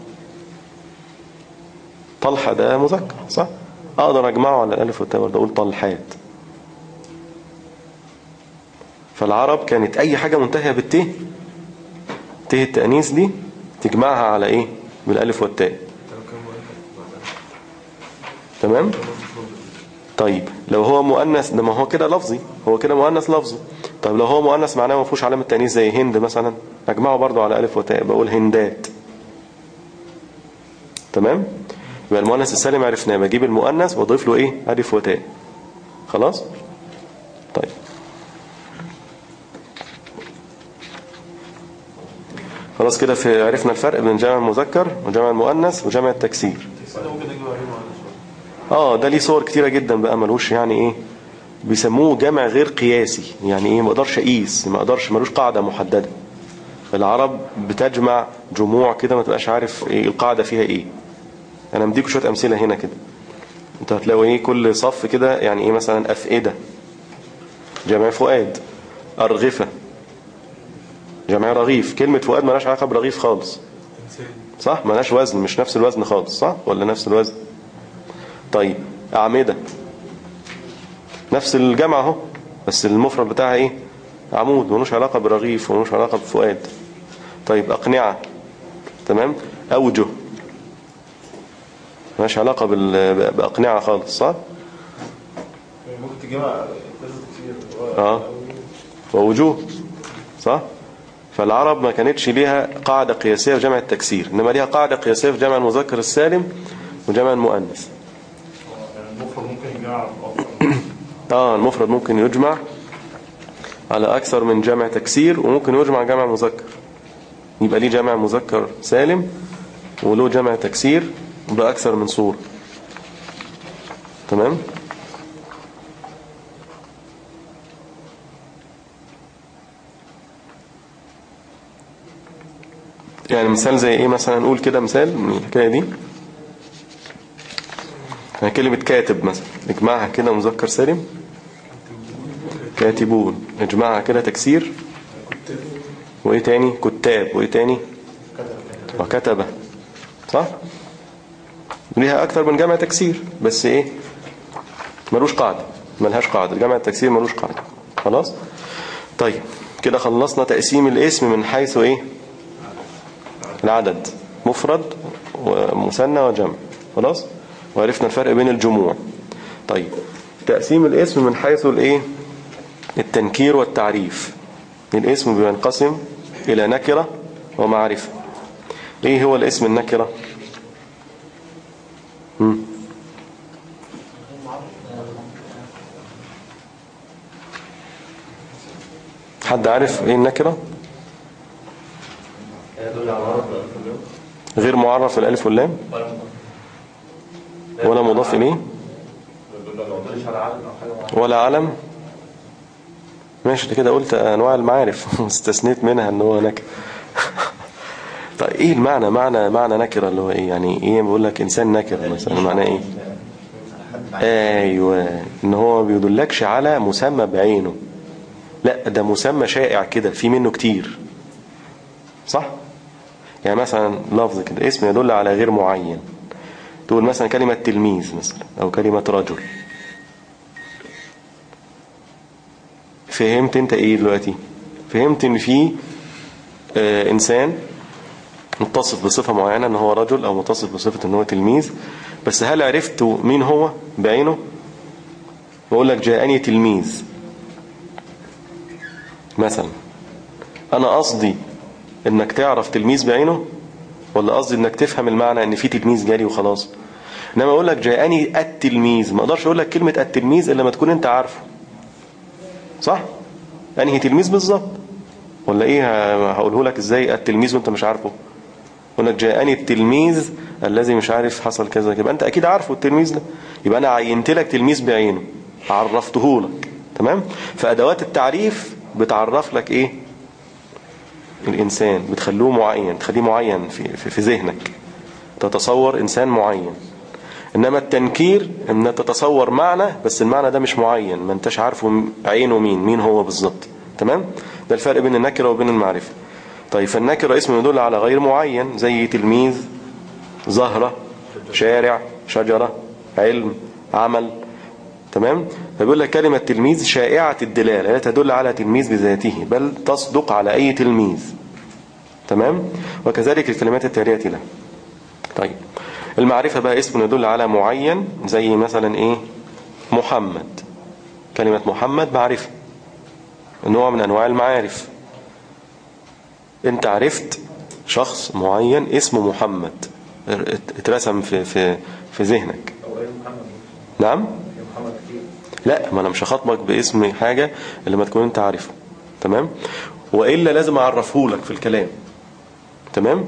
Speaker 1: طلحة ده مذكر صح اقدر اجمعه على الالف والتاء برضه اقول طلحات فالعرب كانت اي حاجة منتهية بالت ت التأنيث دي تجمعها على ايه بالالف والتاء
Speaker 3: لو كان مؤنث بعدها
Speaker 1: تمام طيب لو هو مؤنث ده ما هو كده لفظي هو كده مؤنث لفظي طيب لو هو مؤنث معناه ما فيهوش علامه تانيث زي هند مثلا اجمعه برضو على الف وتاء بقول هندات تمام يبقى المؤنث السالم عرفناه بجيب المؤنث واضيف له ايه الف وتاء خلاص طيب خلاص كده في عرفنا الفرق بين جمع المذكر وجمع المؤنث وجمع التكسير
Speaker 3: ولا ممكن اجيب عليه مؤنث
Speaker 1: اه ده ليه صور كتيرة جدا بقى ملوش يعني ايه بيسموه جمع غير قياسي يعني ايه ما اقدرش اقيس ما اقدرش ملوش قاعدة محددة العرب بتجمع جموع كده ما تبقاش عارف ايه القاعدة فيها ايه انا مديكوا شوية امثلة هنا كده انت هتلاقوا ايه كل صف كده يعني ايه مثلا افئدة جمع فؤاد ارغفة جمع رغيف كلمة فؤاد مالهاش علاقة برغيف خالص
Speaker 3: انسان
Speaker 1: صح مالهاش وزن مش نفس الوزن خالص صح ولا نفس الوزن طيب أعمدة نفس الجمع اهو بس المفرد بتاعها ايه عمود ملوش علاقة برغيف وملوش علاقة بفؤاد طيب أقنعة تمام أوجه ملهاش علاقة بال... بأقنعة خالص صح
Speaker 3: ممكن تجمع كذا كتير
Speaker 1: اه ووجوه صح فالعرب ما كانتش ليها قاعدة قياسية في جمع التكسير إنما ليها قاعدة قياسية في جمع المذكر السالم وجمع المؤنث
Speaker 6: يعني المفرد ممكن يجمع بأكثر
Speaker 1: اه المفرد ممكن يجمع على أكثر من جمع تكسير وممكن يجمع جمع مذكر يبقى ليه جمع مذكر سالم وله جمع تكسير بأكثر من صورة تمام يعني مثال زي ايه مثلا نقول كده مثال من الحكاية دي يعني كلمة كاتب مثلا نجمعها كده مذكر سالم كاتبون نجمعها كده تكسير وايه تاني كتاب وايه تاني وكتبة صح ليها اكتر من جمع تكسير بس ايه ملوش قاعدة ملهاش قاعدة جمع التكسير ملوش قاعدة خلاص طيب كده خلصنا تقسيم الاسم من حيث ايه العدد مفرد ومثنى وجمع خلاص وعرفنا الفرق بين الجموع طيب تقسيم الاسم من حيث الايه التنكير والتعريف الاسم بينقسم الى نكرة ومعرفة ايه هو الاسم النكرة مم. حد عارف ايه النكرة
Speaker 2: يدل على عرض الألف
Speaker 1: غير معرف الالف واللام ولا مضاف اليه
Speaker 4: مش على عالم او حاجه معينه
Speaker 1: ولا علم ماشي انت كده قلت انواع المعارف استثنيت منها ان هو نكره طيب ايه المعنى معنى معنى نكره اللي هو ايه يعني ايه بيقول لك انسان نكره مثلا معناه ايه ايوه ان هو ما بيدلكش على مسمى بعينه لا ده مسمى شائع كده في منه كتير صح يعني مثلا لفظ كده اسم يدل على غير معين تقول مثلا كلمة تلميذ مثلا او كلمة رجل فهمت انت ايه دلوقتي فهمت ان في آه انسان متصف بصفة معينة ان هو رجل او متصف بصفة ان هو تلميذ بس هل عرفت مين هو بعينه بقول لك جاءني تلميذ مثلا انا قصدي انك تعرف تلميذ بعينه ولا قصدي انك تفهم المعنى ان في تلميذ جالي وخلاص انما اقول لك جاءني التلميذ ما اقدرش اقول لك كلمة التلميذ الا ما تكون انت عارفه صح انهي تلميذ بالظبط ولا ايه ه- هقوله لك ازاي التلميذ وانت مش عارفه اقول لك جاءني التلميذ الذي مش عارف حصل كذا يبقى انت اكيد عارفه التلميذ ده يبقى انا عينت لك تلميذ بعينه عرفته لك تمام فادوات التعريف بتعرف لك ايه الانسان بتخلوه معين تخليه معين في في, في ذهنك تتصور انسان معين إنما التنكير إن تتصور معنى بس المعنى ده مش معين ما انتش عارفه م- عينه مين مين هو بالظبط تمام ده الفرق بين النكرة وبين المعرفة طيب فالنكرة اسم يدل على غير معين زي تلميذ زهرة شارع شجرة علم عمل تمام فبيقول لك كلمة تلميذ شائعة الدلالة لا تدل على تلميذ بذاته بل تصدق على أي تلميذ تمام وكذلك الكلمات التالية له طيب المعرفة بقى اسم يدل على معين زي مثلا ايه محمد كلمة محمد معرفة نوع من انواع المعارف انت عرفت شخص معين اسمه محمد ات- اترسم في في في ذهنك
Speaker 2: هو ايه محمد
Speaker 1: نعم
Speaker 2: ايه محمد كتير
Speaker 1: لا ما انا مش هخاطبك باسم حاجة اللي ما تكون انت عارفه تمام وإلا لازم اعرفه لك في الكلام تمام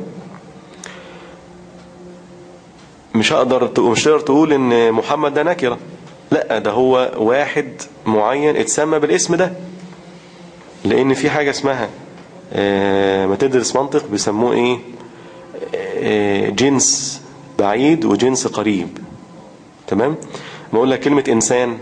Speaker 1: مش هقدر تق- مش تقدر تقول ان محمد ده نكرة لا ده هو واحد معين اتسمى بالاسم ده لان في حاجة اسمها آه، ما تدرس منطق بيسموه ايه آه، جنس بعيد وجنس قريب تمام ما اقول لك كلمة انسان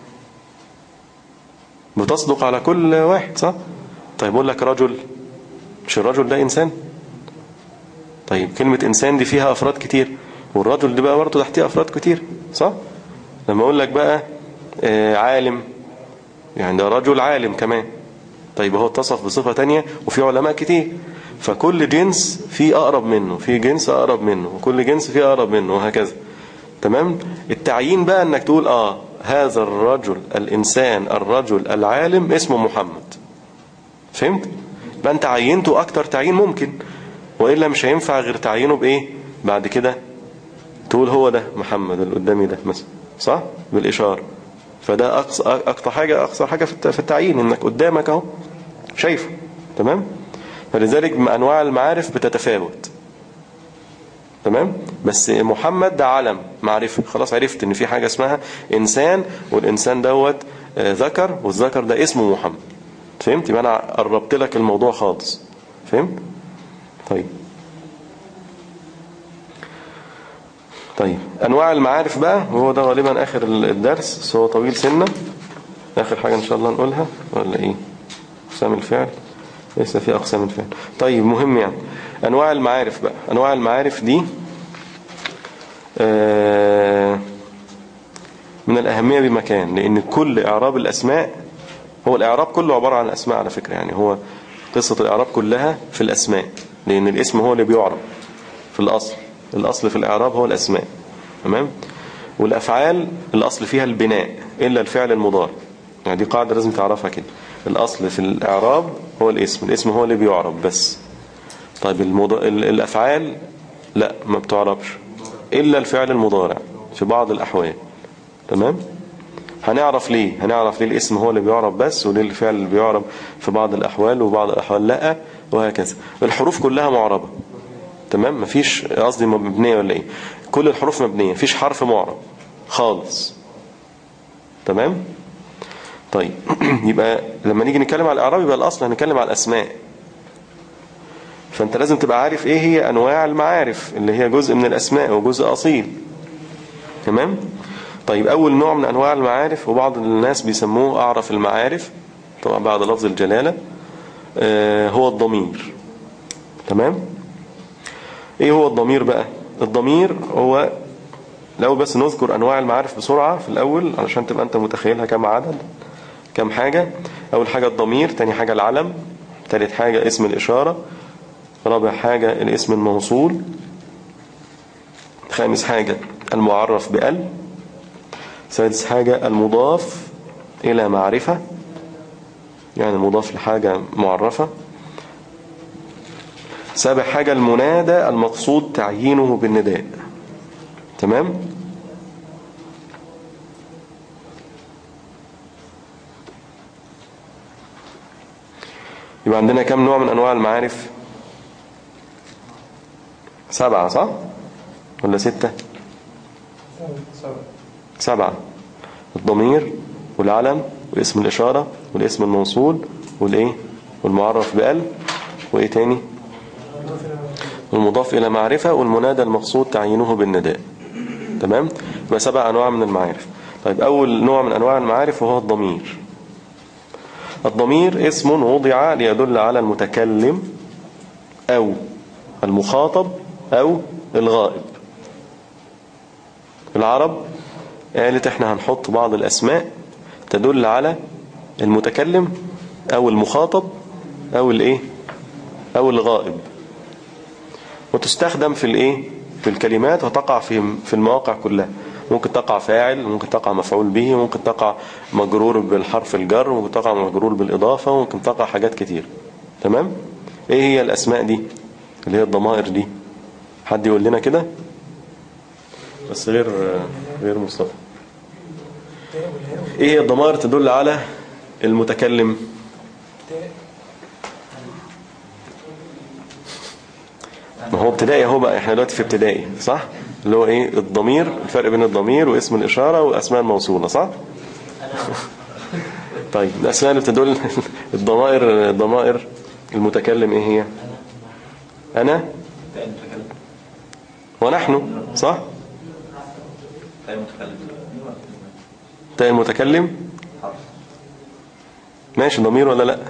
Speaker 1: بتصدق على كل واحد صح طيب اقول لك رجل مش الرجل ده انسان طيب كلمة انسان دي فيها افراد كتير والرجل دي بقى برضه تحتيه افراد كتير صح لما اقول لك بقى آه، عالم يعني ده رجل عالم كمان طيب هو اتصف بصفة تانية وفي علماء كتير فكل جنس فيه أقرب منه في جنس أقرب منه وكل جنس فيه أقرب منه وهكذا تمام التعيين بقى انك تقول اه هذا الرجل الإنسان الرجل العالم اسمه محمد فهمت يبقى انت عينته أكتر تعيين ممكن وإلا مش هينفع غير تعيينه بإيه بعد كده تقول هو ده محمد اللي قدامي ده مثلا صح بالإشارة فده أقصى أكتر حاجة أقصى حاجة في الت- في التعيين إنك قدامك أهو شايفه تمام فلذلك أنواع المعارف بتتفاوت تمام بس محمد ده علم معرفة خلاص عرفت ان في حاجة اسمها انسان والانسان دوت آه، ذكر والذكر ده اسمه محمد فهمت يبقى انا قربت لك الموضوع خالص فهمت طيب طيب انواع المعارف بقى وهو ده غالبا اخر الدرس بس هو طويل سنة اخر حاجة ان شاء الله نقولها ولا ايه اقسام الفعل ليس في اقسام الفعل طيب مهم يعني انواع المعارف بقى انواع المعارف دي آه، من الاهمية بمكان لان كل اعراب الاسماء هو الاعراب كله عبارة عن اسماء على فكرة يعني هو قصة الاعراب كلها في الاسماء لان الاسم هو اللي بيعرب في الاصل الاصل في الاعراب هو الاسماء تمام والافعال الاصل فيها البناء الا الفعل المضارع يعني دي قاعدة لازم تعرفها كده الاصل في الاعراب هو الاسم الاسم هو اللي بيعرب بس طيب المض... ال- الافعال لا ما بتعربش الا الفعل المضارع في بعض الاحوال تمام هنعرف ليه هنعرف ليه الاسم هو اللي بيعرب بس وليه الفعل اللي بيعرب في بعض الاحوال وبعض الاحوال لا وهكذا الحروف كلها معربة تمام مفيش قصدي مبنية ولا ايه كل الحروف مبنية مفيش حرف معرب خالص تمام طيب يبقى لما نيجي نتكلم على الاعراب يبقى الاصل هنتكلم على الاسماء فانت لازم تبقى عارف ايه هي انواع المعارف اللي هي جزء من الاسماء وجزء اصيل تمام طيب اول نوع من انواع المعارف وبعض الناس بيسموه اعرف المعارف طبعا بعد لفظ الجلالة آه هو الضمير تمام ايه هو الضمير بقى الضمير هو لو بس نذكر انواع المعارف بسرعة في الاول علشان تبقى انت متخيلها كم عدد كم حاجة اول حاجة الضمير تاني حاجة العلم تالت حاجة اسم الاشارة رابع حاجة الاسم الموصول خامس حاجة المعرف بأل سادس حاجة المضاف إلى معرفة يعني المضاف لحاجة معرفة سابع حاجة المنادى المقصود تعيينه بالنداء تمام يبقى عندنا كم نوع من أنواع المعارف سبعة صح ولا ستة سبعة الضمير والعلم واسم الإشارة والاسم الموصول والإيه والمعرف بأل وإيه تاني والمضاف إلى معرفة والمنادى المقصود تعيينه بالنداء تمام يبقى سبع انواع من المعارف طيب اول نوع من انواع المعارف وهو الضمير الضمير اسم وضع ليدل على المتكلم او المخاطب او الغائب العرب قالت احنا هنحط بعض الاسماء تدل على المتكلم او المخاطب او الايه او الغائب وتستخدم في الايه في الكلمات وتقع في في المواقع كلها ممكن تقع فاعل ممكن تقع مفعول به ممكن تقع مجرور بالحرف الجر ممكن تقع مجرور بالإضافة ممكن تقع حاجات كتير تمام ايه هي الأسماء دي اللي هي الضمائر دي حد يقول لنا كده بس غير غير مصطفى ايه هي الضمائر تدل على المتكلم ما هو ابتدائي اهو بقى احنا دلوقتي في ابتدائي صح اللي هو ايه الضمير الفرق بين الضمير واسم الاشاره واسماء الموصوله صح طيب الاسماء اللي بتدل الضمائر الضمائر المتكلم ايه هي انا
Speaker 2: تاء المتكلم
Speaker 1: ونحن صح
Speaker 2: تاء المتكلم
Speaker 1: تاء المتكلم
Speaker 2: حرف
Speaker 1: ماشي ضمير ولا لا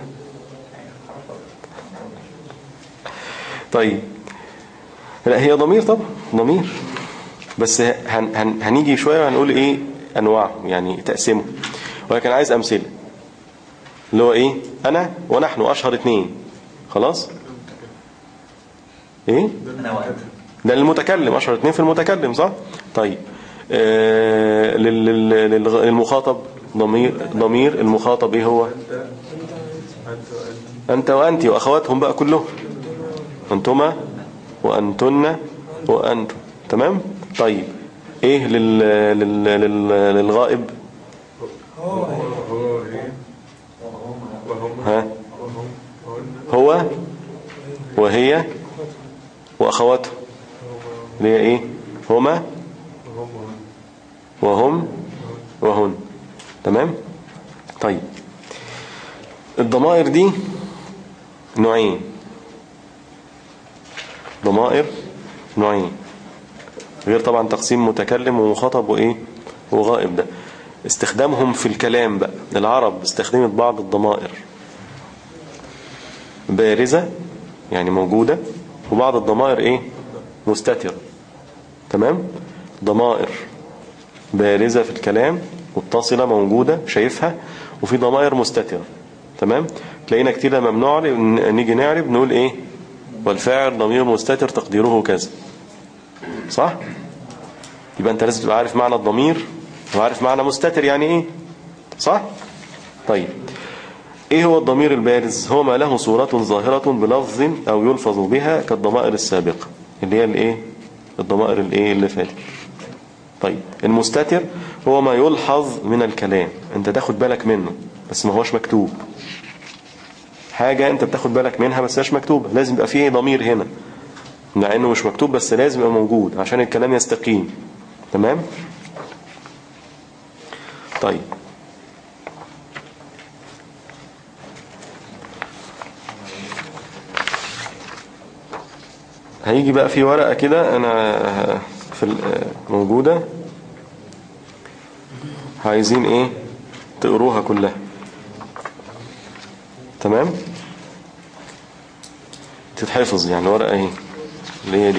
Speaker 1: طيب لا هي ضمير طبعا ضمير بس هن هن هنيجي شوية وهنقول ايه انواعه يعني تقسيمه ولكن عايز امثله اللي هو ايه انا ونحن اشهر اتنين خلاص ايه
Speaker 2: انا وانت
Speaker 1: ده المتكلم اشهر اتنين في المتكلم صح طيب آه لل- لل- للغ- للمخاطب ضمير ضمير المخاطب ايه هو انت وانت واخواتهم بقى كلهم انتما وانتن وانتم تمام طيب ايه لل... لل... لل... للغائب
Speaker 3: هو هي وهم
Speaker 1: ها
Speaker 3: وهم وهن
Speaker 1: هو وهي واخواته اللي هي ايه هما
Speaker 3: وهم وهن
Speaker 1: وهم وهن تمام طيب الضمائر دي نوعين ضمائر نوعين غير طبعا تقسيم متكلم ومخاطب وايه وغائب ده استخدامهم في الكلام بقى العرب استخدمت بعض الضمائر بارزة يعني موجودة وبعض الضمائر ايه مستترة تمام ضمائر بارزة في الكلام متصلة موجودة شايفها وفي ضمائر مستترة تمام تلاقينا كتير لما بنعرب نيجي نعرب نقول ايه والفاعل ضمير مستتر تقديره كذا صح يبقى انت لازم تبقى عارف معنى الضمير وعارف معنى مستتر يعني ايه صح طيب ايه هو الضمير البارز هو ما له صورة ظاهرة بلفظ او يلفظ بها كالضمائر السابقة اللي هي الايه الضمائر الايه اللي فاتت طيب المستتر هو ما يلحظ من الكلام انت تاخد بالك منه بس ما هوش مكتوب حاجة انت بتاخد بالك منها بس مش مكتوبة لازم يبقى فيه ضمير هنا مع انه مش مكتوب بس لازم يبقى موجود عشان الكلام يستقيم تمام طيب هيجي بقى في ورقة كده انا في ال- موجودة عايزين ايه تقروها كلها تمام تتحفظ يعني ورقة ايه اللي هي دي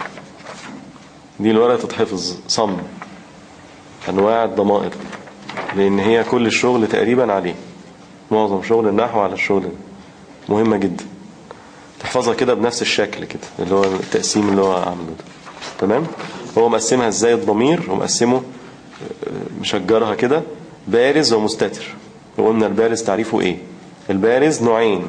Speaker 1: دي الورقة تتحفظ صم انواع الضمائر لان هي كل الشغل تقريبا عليه معظم شغل النحو على الشغل ده مهمة جدا تحفظها كده بنفس الشكل كده اللي هو التقسيم اللي هو عامله ده تمام هو مقسمها ازاي الضمير ومقسمه آه، مشجرها كده بارز ومستتر وقلنا البارز تعريفه ايه البارز نوعين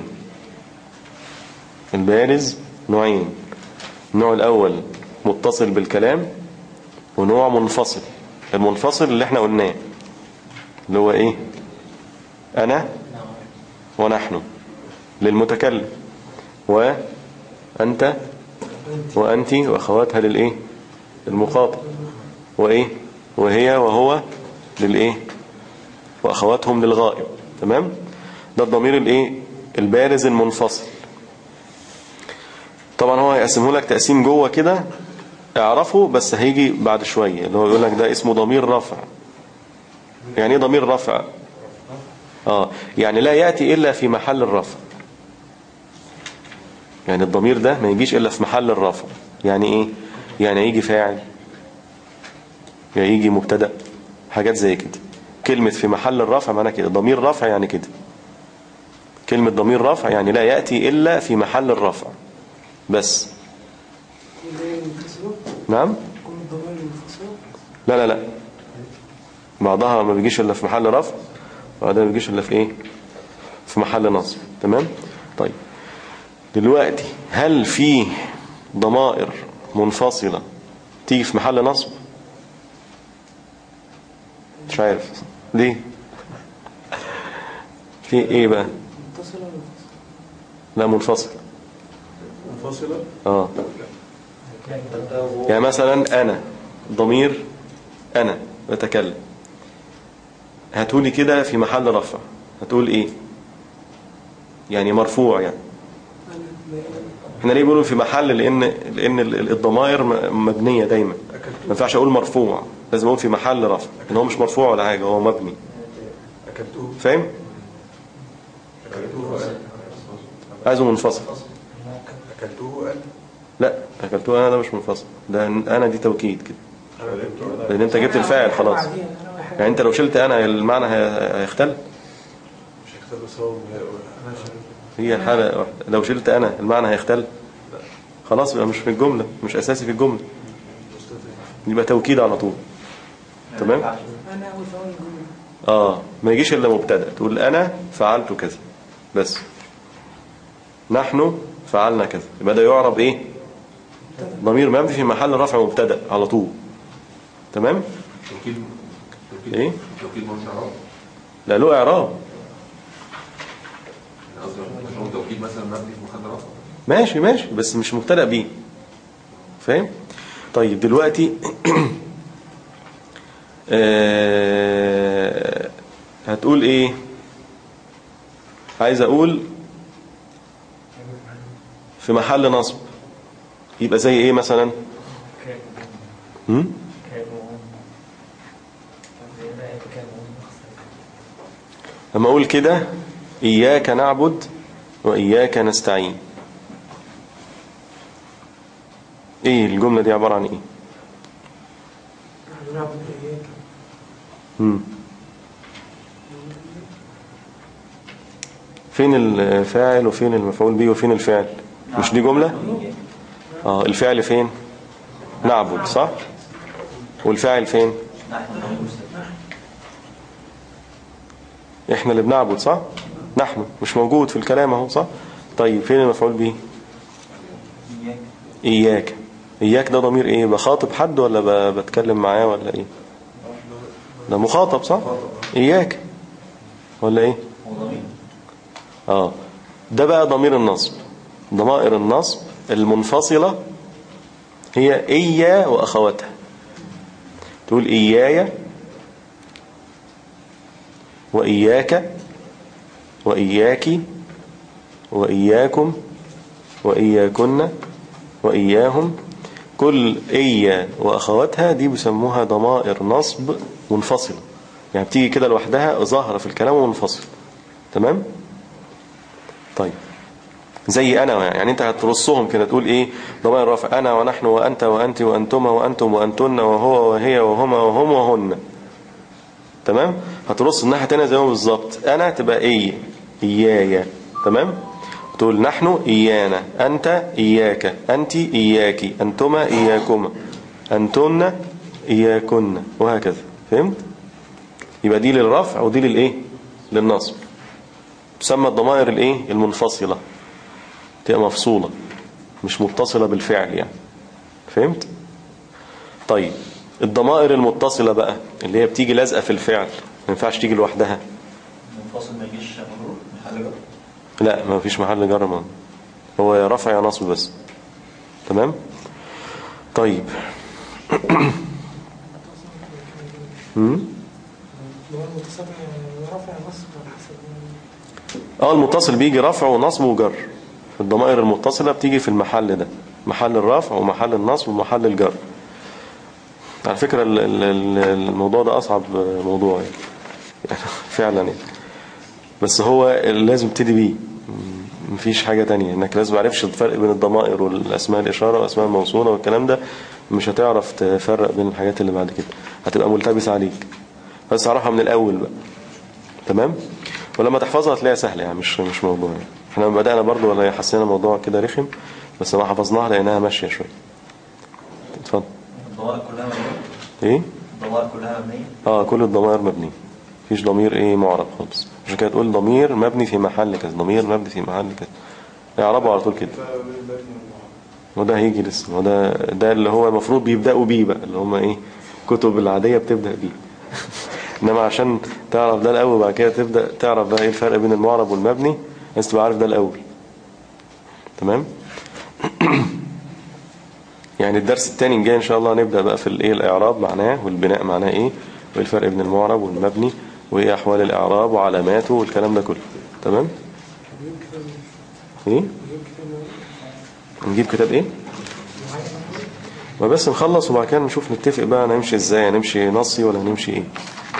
Speaker 1: البارز نوعين النوع الاول متصل بالكلام ونوع منفصل المنفصل اللي احنا قلناه اللي هو ايه انا ونحن للمتكلم وأنت وأنت وأخواتها للإيه المخاطب وإيه وهي وهو للإيه وأخواتهم للغائب تمام ده الضمير الإيه البارز المنفصل طبعا هو هيقسمه لك تقسيم جوه كده اعرفه بس هيجي بعد شوية اللي هو يقول لك ده اسمه ضمير رفع يعني ايه ضمير رفع اه يعني لا يأتي إلا في محل الرفع يعني الضمير ده ما يجيش إلا في محل الرفع يعني ايه يعني يجي فاعل يعني يجي مبتدأ حاجات زي كده كلمة في محل الرفع معناها كده ضمير رفع يعني كده كلمة ضمير رفع يعني لا يأتي إلا في محل الرفع بس
Speaker 8: كل ده منفصلة
Speaker 1: نعم
Speaker 8: كل الضمائر منفصلة
Speaker 1: لا لا لا بعضها ما بيجيش إلا في محل رفع وبعضها ما بيجيش إلا في إيه في محل نصب تمام طيب دلوقتي هل في ضمائر منفصلة تيجي في محل نصب مش عارف ليه في ايه بقى
Speaker 8: متصلة ولا منفصلة؟
Speaker 1: لا منفصل
Speaker 3: منفصلة
Speaker 1: اه يعني مثلا انا ضمير انا بتكلم هتقولي كده في محل رفع هتقول ايه يعني مرفوع يعني
Speaker 8: أنا لا-
Speaker 1: احنا ليه بنقول في محل لان لان ال- ال- الضمائر م- مبنيه دايما ما ينفعش اقول مرفوع لازم اقول في محل رفع ان هو مش مرفوع ولا حاجه هو مبني
Speaker 3: أكلته
Speaker 1: فاهم
Speaker 3: أكلته قال
Speaker 1: عايزه منفصل
Speaker 3: أكلته قال
Speaker 1: لا اكلته انا ده مش منفصل ده انا دي توكيد كده
Speaker 3: أنا أكلته
Speaker 1: لان انت جبت الفاعل خلاص
Speaker 8: بعدين، أنا أول حاجة
Speaker 1: يعني انت لو شلت انا المعنى هي- هيختل
Speaker 3: مش هيختار بس هو أنا شايف
Speaker 1: هي حالة واحدة لو شلت أنا المعنى هيختل خلاص يبقى مش في الجملة مش أساسي في الجملة يبقى توكيد على طول تمام
Speaker 8: أنا أول في أول الجملة
Speaker 1: آه ما يجيش إلا مبتدأ تقول أنا فعلت كذا بس نحن فعلنا كذا يبقى ده يعرب إيه ضمير مبني في محل رفع مبتدأ على طول تمام
Speaker 9: توكيد توكيد
Speaker 1: إيه
Speaker 9: توكيد مش عرب
Speaker 1: لا له إعراب
Speaker 9: قصدي مش هو توكيد مثلا مبني في محل رفع
Speaker 1: ماشي ماشي بس مش مبتدأ بيه فاهم طيب دلوقتي آه، هتقول ايه عايز اقول في محل نصب يبقى زي ايه مثلا هم؟ لما اقول كده اياك نعبد واياك نستعين ايه الجملة دي عبارة عن ايه
Speaker 8: نحن نعبد إياك
Speaker 1: مم. فين الفاعل وفين المفعول به وفين الفعل مش دي جملة اه الفعل فين نعبد صح والفاعل فين احنا اللي بنعبد صح نحن مش موجود في الكلام اهو صح طيب فين المفعول به اياك اياك ده ضمير ايه بخاطب حد ولا ب- بتكلم معاه ولا ايه ده مخاطب صح اياك ولا ايه اه ده بقى ضمير النصب ضمائر النصب المنفصلة هي إيا وأخواتها تقول إياي وإياك وإياك وإياكم وإياكن وإياهم كل إيا وأخواتها دي بيسموها ضمائر نصب منفصلة يعني بتيجي كده لوحدها ظاهرة في الكلام ومنفصل تمام طيب زي أنا يعني أنت هترصهم كده تقول إيه ضمائر رفع أنا ونحن وأنت وأنت وأنتما وأنتم وأنتن وهو وهي وهما وهم وهن تمام هترص الناحية التانية زي ما بالظبط أنا تبقى إيه إيايا تمام تقول نحن إيانا أنت إياك أنت إياكي أنتما إياكما أنتن إياكن وهكذا فهمت يبقى دي للرفع ودي للإيه للنصب تسمى الضمائر الإيه المنفصلة تبقى مفصولة مش متصلة بالفعل يعني فهمت طيب الضمائر المتصلة بقى اللي هي بتيجي لازقة في الفعل ما ينفعش تيجي لوحدها
Speaker 2: منفصل ما يجيش مجرور محل جر
Speaker 1: لا ما فيش محل جر ما هو يا رفع يا نصب بس تمام طيب امم
Speaker 8: اللي هو المتصل رافع نصب على حسب
Speaker 1: اه المتصل بيجي رفع ونصب وجر الضمائر المتصلة بتيجي في المحل ده محل الرفع ومحل النصب ومحل الجر على فكرة ال- ال- ال- الموضوع ده أصعب موضوع يعني, يعني فعلا يعني بس هو لازم تبتدي بيه م- مفيش حاجة تانية انك لازم معرفش الفرق بين الضمائر والاسماء الاشارة واسماء الموصولة والكلام ده مش هتعرف تفرق بين الحاجات اللي بعد كده هتبقى ملتبسة عليك بس اعرفها من الاول بقى تمام ولما تحفظها هتلاقيها سهلة يعني مش مش موضوع يعني احنا لما بدأنا برضو ولا حسينا الموضوع كده رخم بس ما حفظناها لقيناها ماشية شوية اتفضل
Speaker 2: الضمائر كلها مبنية
Speaker 1: ايه
Speaker 2: الضمائر كلها مبنية
Speaker 1: اه كل الضمائر مبني مفيش ضمير ايه معرب خالص عشان كده تقول ضمير مبني في محل كذا ضمير مبني في محل كذا يعربوا على طول كده وده هيجي لسه وده ده اللي هو المفروض بيبدأوا بيه بقى اللي هم ايه كتب العادية بتبدأ بيه انما عشان تعرف ده الاول بعد كده تبدأ تعرف بقى ايه الفرق بين المعرب والمبني لازم تبقى عارف ده الاول تمام يعني الدرس التاني الجاي ان شاء الله هنبدأ بقى في الايه الاعراب معناه والبناء معناه ايه وايه الفرق بين المعرب والمبني وايه احوال الاعراب وعلاماته والكلام ده كله تمام ايه نجيب كتاب ايه ما بس نخلص وبعد كده نشوف نتفق بقى نمشي ازاي هنمشي نصي ولا هنمشي ايه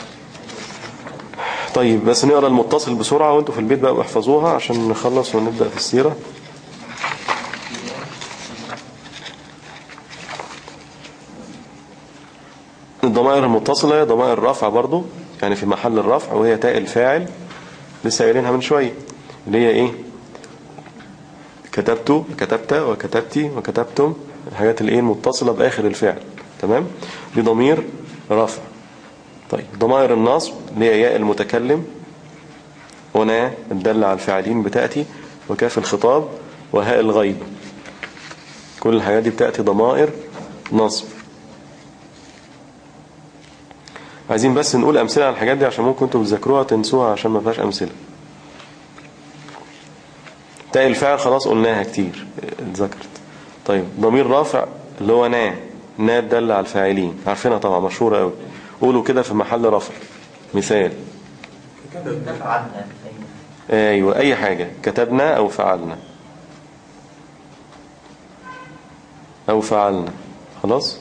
Speaker 1: طيب بس نقرا المتصل بسرعة وانتوا في البيت بقى احفظوها عشان نخلص ونبدأ في السيرة الضمائر المتصلة هي ضمائر الرفع برضو يعني في محل الرفع وهي تاء الفاعل لسه قايلينها من شوية اللي هي ايه كتبت كتبت وكتبتي وكتبتم الحاجات اللي ايه المتصلة بآخر الفعل تمام دي ضمير رفع طيب ضمائر النصب اللي هي ياء المتكلم هنا الدالة على الفاعلين بتأتي وكاف الخطاب وهاء الغيب كل الحاجات دي بتأتي ضمائر نصب عايزين بس نقول أمثلة على الحاجات دي عشان ممكن انتوا بتذاكروها تنسوها عشان ما فيهاش أمثلة تاء الفاعل خلاص قلناها كتير اتذكرت طيب ضمير رافع اللي هو نا نا الدالة على الفاعلين عارفينها طبعا مشهورة قوي قولوا كده في محل رفع مثال
Speaker 2: فعلنا
Speaker 1: ايوه اي حاجة كتبنا او فعلنا او فعلنا خلاص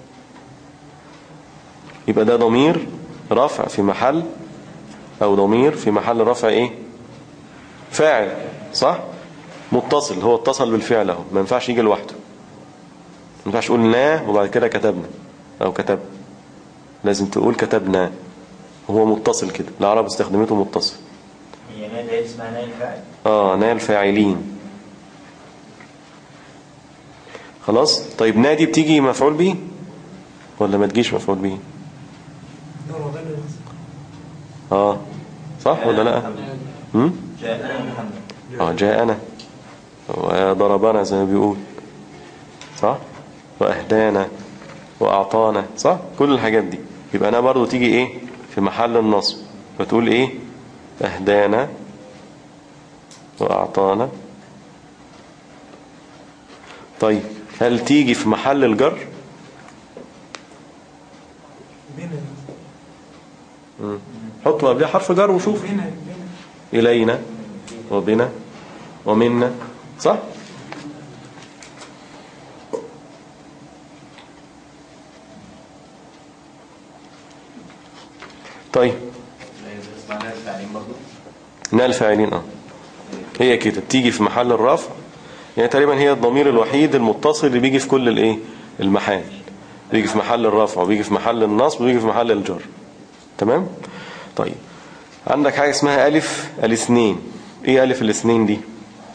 Speaker 1: يبقى ده ضمير رفع في محل او ضمير في محل رفع ايه فاعل صح متصل هو اتصل بالفعل اهو ما ينفعش يجي لوحده ما ينفعش تقول نا وبعد كده كتبنا او كتب لازم تقول كتبنا هو متصل كده العرب استخدمته متصل
Speaker 2: هي نادي هي اسمها نادي الفاعل
Speaker 1: اه نال فاعلين خلاص طيب نادي بتيجي مفعول به ولا ما تجيش مفعول به
Speaker 8: دور وغنى الناس.
Speaker 1: اه صح ولا لا هم؟
Speaker 2: جاء محمد
Speaker 1: اه جاءنا وضربنا زي ما بيقول صح واهدانا واعطانا صح كل الحاجات دي يبقى انا برضو تيجي ايه في محل النصب فتقول ايه اهدانا واعطانا طيب هل تيجي في محل الجر
Speaker 8: بينا
Speaker 1: مم. حطوا قبلها حرف جر وشوف
Speaker 8: بينا بينا
Speaker 1: إلينا وبنا ومنا صح طيب
Speaker 2: اسمها نادي الفاعلين برضه
Speaker 1: نال الفاعلين اه هي كده بتيجي في محل الرفع يعني تقريبا هي الضمير الوحيد المتصل اللي بيجي في كل الايه المحال بيجي في محل الرفع وبيجي في محل النصب وبيجي في محل الجر تمام طيب عندك حاجة اسمها ألف الاثنين ايه ألف الاثنين دي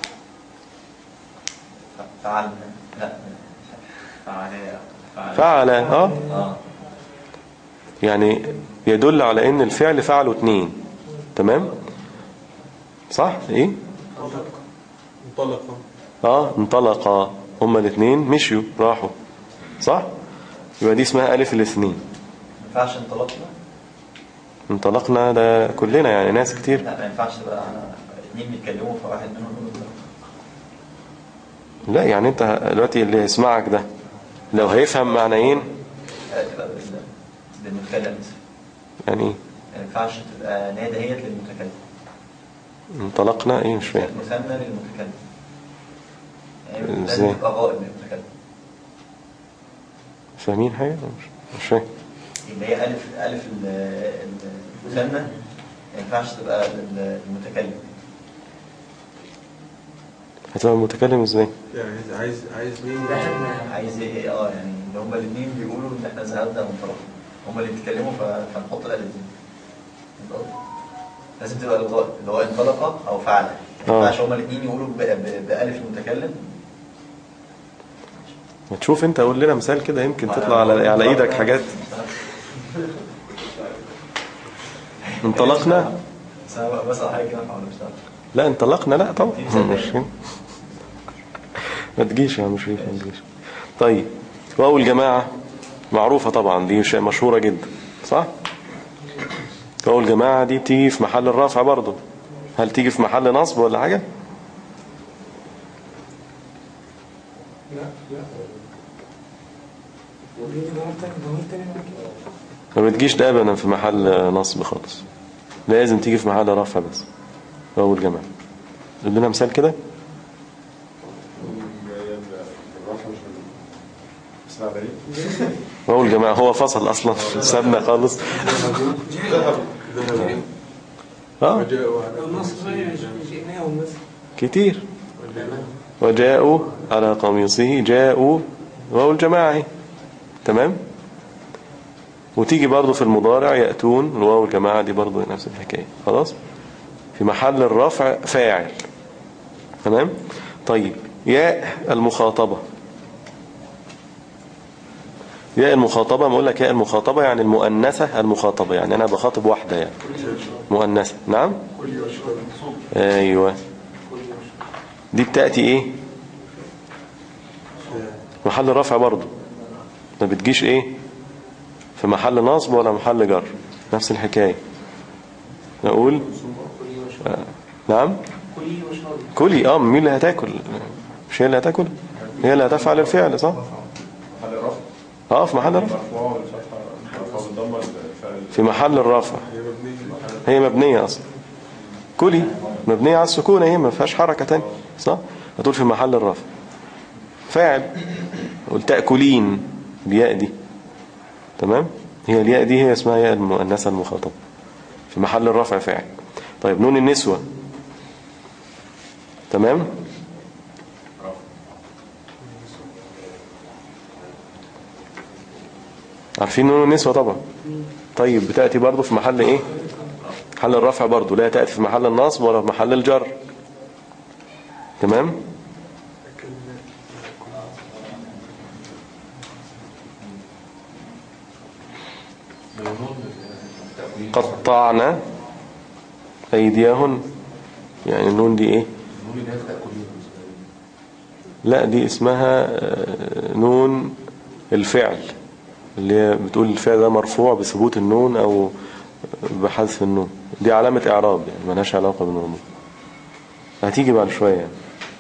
Speaker 2: فعلنا لا فعليا
Speaker 1: فعل اه
Speaker 2: اه
Speaker 1: يعني يدل على ان الفعل فعله اتنين تمام صح ايه
Speaker 3: انطلق
Speaker 1: اه انطلقا هما الاثنين مشيوا راحوا صح يبقى دي اسمها ألف الاثنين
Speaker 2: ما ينفعش انطلقنا
Speaker 1: انطلقنا ده كلنا يعني ناس كتير
Speaker 2: لا ما ينفعش تبقى اتنين بيتكلموا فواحد منهم يقول انطلق.
Speaker 1: لا يعني انت دلوقتي اللي يسمعك ده لو هيفهم معنيين
Speaker 2: آه، تبقى بال- بالمتكلم مثلا
Speaker 1: يعني ايه
Speaker 2: ما ينفعش تبقى نادى هي للمتكلم
Speaker 1: انطلقنا ايه مش فاهم
Speaker 2: مثنى للمتكلم يعني
Speaker 1: إزاي؟
Speaker 2: لازم تبقى غائب من المتكلم
Speaker 1: فاهمين حاجة مش, مش فاهم
Speaker 2: اللي هي ألف ألف ال- ال- المثنى ما ينفعش تبقى لل- للمتكلم
Speaker 1: هتبقى المتكلم ازاي
Speaker 3: يعني عايز عايز عايز مين
Speaker 2: عايز ايه اه يعني اللي هما الاثنين بيقولوا ان احنا ذهبنا وانطلقنا هما اللي بيتكلموا ف- فنحط الالف دي لازم تبقى الغائب اللي هو انطلق او فعل ما
Speaker 1: آه.
Speaker 2: ينفعش هما الاثنين يقولوا ب- ب- بألف المتكلم
Speaker 1: ما تشوف انت قول لنا مثال كده يمكن تطلع على على ايدك حاجات انطلقنا
Speaker 2: بس انا بقى بسأل حاجه كده فانا مش عارف.
Speaker 1: لا انطلقنا لا طبعا مش ما تجيش يا عم شريف ما تجيش طيب واو الجماعة معروفة طبعا دي شيء مشهورة جدا صح واو الجماعة دي بتيجي في محل الرفع برضو هل تيجي في محل نصب ولا حاجة
Speaker 8: لا لا ودي ضمير تاني ضمير تاني معاك
Speaker 1: ما بتجيش ده ابدا في محل نصب خالص لازم تيجي في محل رفع بس واو الجماعة قول لنا مثال كده
Speaker 4: الرفع مش من اسمع دليل
Speaker 1: واو الجماعة هو فصل اصلا سابنا خالص اه
Speaker 3: وجاءوا على
Speaker 8: النص جئناه والنص
Speaker 1: كتير وجاءوا على قميصه جاءوا واو الجماعة اهي. تمام وتيجي برضو في المضارع يأتون الواو الجماعة دي برضو نفس الحكاية خلاص في محل الرفع فاعل تمام طيب ياء المخاطبة ياء المخاطبة ما اقول لك ياء المخاطبة يعني المؤنثة المخاطبة يعني أنا بخاطب واحدة يعني مؤنثة نعم أيوة دي بتأتي ايه محل رفع برضو ما بتجيش ايه في محل نصب ولا محل جر نفس الحكاية نقول آه. نعم كلي اه مين اللي هتاكل مش هي اللي هتاكل هي اللي هتفعل الفعل صح
Speaker 4: محل الرفع
Speaker 1: اه في محل رفع
Speaker 4: مرفوع والفتحة مرفوع بالضمة الفعل
Speaker 1: في محل الرفع
Speaker 3: هي مبنية
Speaker 1: هي مبنية أصلا كلي مبنية على السكون هي ما فيهاش حركة تانية صح هتقول في محل الرفع فاعل قلت تأكلين الياء دي تمام هي الياء دي هي اسمها ياء المؤنثة المخاطبة في محل الرفع فاعل طيب نون النسوة تمام عارفين نون النسوة طبعا طيب بتأتي برضو في محل ايه محل الرفع برضو لا تأتي في محل النصب ولا في محل الجر تمام قطعنا أيديهن يعني النون دي ايه لا دي اسمها آه، نون الفعل اللي هي بتقول الفعل ده مرفوع بثبوت النون او بحذف النون دي علامة اعراب يعني ملهاش علاقة بالموضوع هتيجي بعد شوية يعني.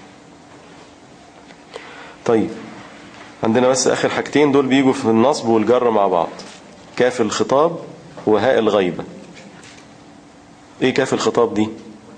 Speaker 1: طيب عندنا بس اخر حاجتين دول بيجوا في النصب والجر مع بعض كاف الخطاب وهاء الغيبة ايه كاف الخطاب دي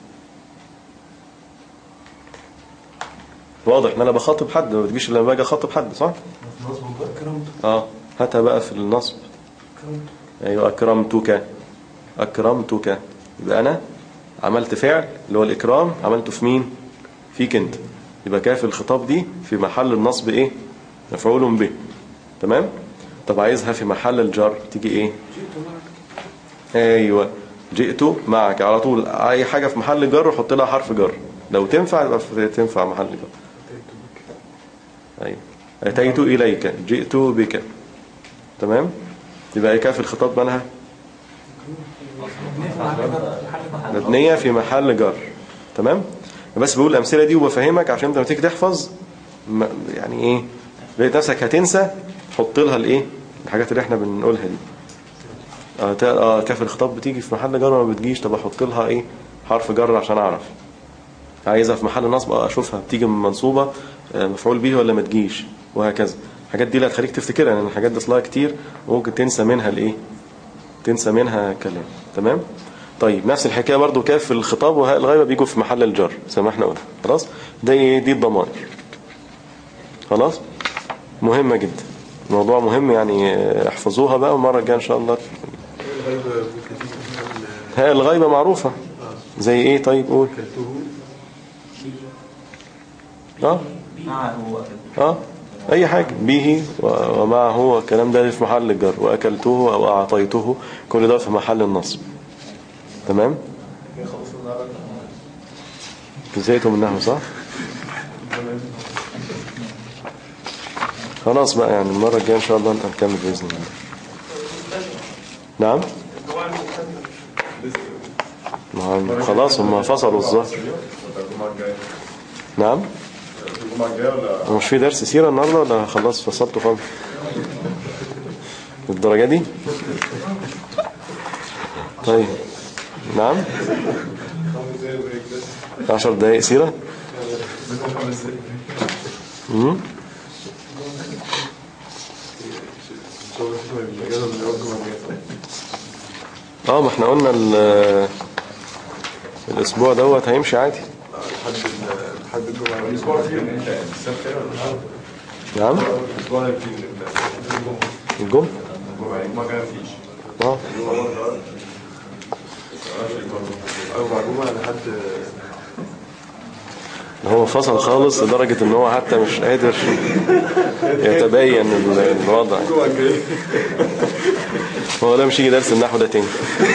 Speaker 1: واضح ان انا بخاطب حد ما بتجيش الا لما باجي اخاطب حد صح
Speaker 8: كرمت
Speaker 1: اه هاتها بقى في النصب
Speaker 8: كرمت
Speaker 1: ايوه اكرمتك اكرمتك يبقى انا عملت فعل اللي هو الاكرام عملته في مين فيك انت يبقى كاف الخطاب دي في محل النصب ايه مفعول به تمام طب عايزها في محل الجر تيجي ايه
Speaker 8: جئت معك
Speaker 1: ايوه جئت معك على طول اي حاجه في محل جر حط لها حرف جر لو تنفع يبقى في- تنفع محل جر ايوه اتيت اليك جئت بك تمام يبقى ايه كاف الخطاب مالها
Speaker 8: مبنية في محل جر محل جر
Speaker 1: مبنيه في محل جر تمام بس بقول الامثله دي وبفهمك عشان انت لما تيجي تحفظ ما- يعني ايه لقيت نفسك هتنسى حط لها الايه الحاجات اللي احنا بنقولها دي اه تا- اه كاف الخطاب بتيجي في محل جر ما بتجيش طب احط لها ايه حرف جر عشان اعرف عايزها في محل نصب اه اشوفها بتيجي من منصوبه آه، مفعول به ولا ما تجيش وهكذا الحاجات دي اللي هتخليك تفتكرها لان الحاجات دي اصلها كتير وممكن تنسى منها الايه تنسى منها كلام تمام طيب نفس الحكايه برضو كاف الخطاب وهاء الغيبه بيجوا في محل الجر زي ما احنا قلنا خلاص ده ايه دي الضمائر خلاص مهمة جدا موضوع مهم يعني آه، احفظوها بقى والمرة الجاية ان شاء الله
Speaker 3: الغيبة ممكن تيجي منها
Speaker 1: ها الغيبة معروفة زي ايه طيب قول
Speaker 3: أكلته
Speaker 1: اه
Speaker 2: معه هو
Speaker 1: اه اي حاجة به و- ومعه الكلام ده في محل الجر واكلته او اعطيته كل ده في محل النصب تمام زيتم النحو صح خلاص بقى يعني المرة الجاية ان شاء الله نبقى نكمل بإذن الله نعم ما هو خلاص هم فصلوا الظهر
Speaker 4: الجمعة الجاية
Speaker 1: نعم
Speaker 4: الجمعة الجاية ولا
Speaker 1: هو مش في درس سيرة النهاردة ولا خلاص فصلته خالص الدرجة دي طيب نعم عشر دقايق سيرة مم.
Speaker 3: إن شاء الله إحنا الإجازة من يوم الجمعة الجاية
Speaker 1: اه ما احنا قلنا ال- الاسبوع دوت هيمشي عادي
Speaker 3: لحد ال- لحد الجمعة الجاية
Speaker 4: الأسبوع فيه من إمتى يعني السبت كده ولا
Speaker 1: نعم
Speaker 4: الأسبوع ده فيه من إمتى
Speaker 1: الجمعة
Speaker 4: الجمعة يعني الجمعة الجاية مفيش
Speaker 1: اه
Speaker 3: أربع جمعة لحد
Speaker 1: هو فصل خالص لدرجة ان هو حتى مش قادر يتبين ال- الوضع
Speaker 3: الجمعة الجاية
Speaker 1: هو لا مش يجي درس النحو ده تاني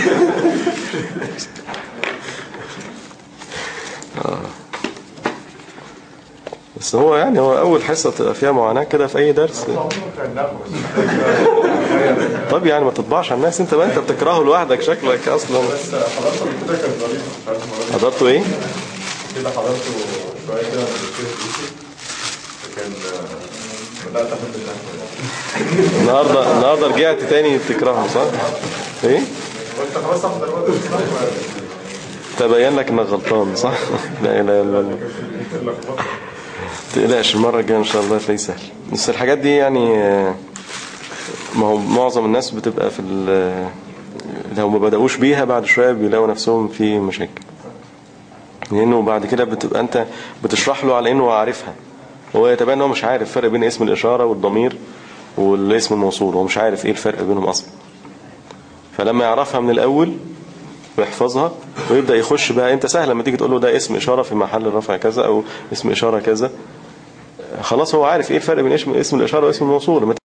Speaker 1: آه. بس هو يعني هو اول حصة تبقى فيها معاناة كده في اي درس طب يعني ما تطبعش على الناس انت بقى انت بتكرهه لوحدك شكلك اصلا
Speaker 4: بس حضرته قبل كده كان ظريف مش عارف المرة دي
Speaker 1: حضرته ايه
Speaker 4: كده حضرته شوية كده من الدكتور الدوسي فكان آه، بدأت أحب النحو
Speaker 1: النهارده النهارده رجعت تاني تكرهه صح ايه
Speaker 4: قلت خلاص أحضر وقت النحو
Speaker 1: تبين لك انك غلطان صح لا اله الا الله تقلقش المرة الجاية ان شاء الله تلاقيه سهل بس الحاجات دي يعني آه، ما هو معظم الناس بتبقى في ال- لو ما بدأوش بيها بعد شوية بيلاقوا نفسهم في مشاكل لانه بعد كده بتبقى انت بتشرح له على انه عارفها هو يتبين ان هو مش عارف الفرق بين اسم الاشارة والضمير والاسم الموصول هو مش عارف ايه الفرق بينهم اصلا فلما يعرفها من الاول ويحفظها ويبدأ يخش بقى انت سهل لما تيجي تقول له ده اسم اشارة في محل رفع كذا او اسم اشارة كذا خلاص هو عارف ايه الفرق بين اسم اسم الاشارة واسم الموصول لما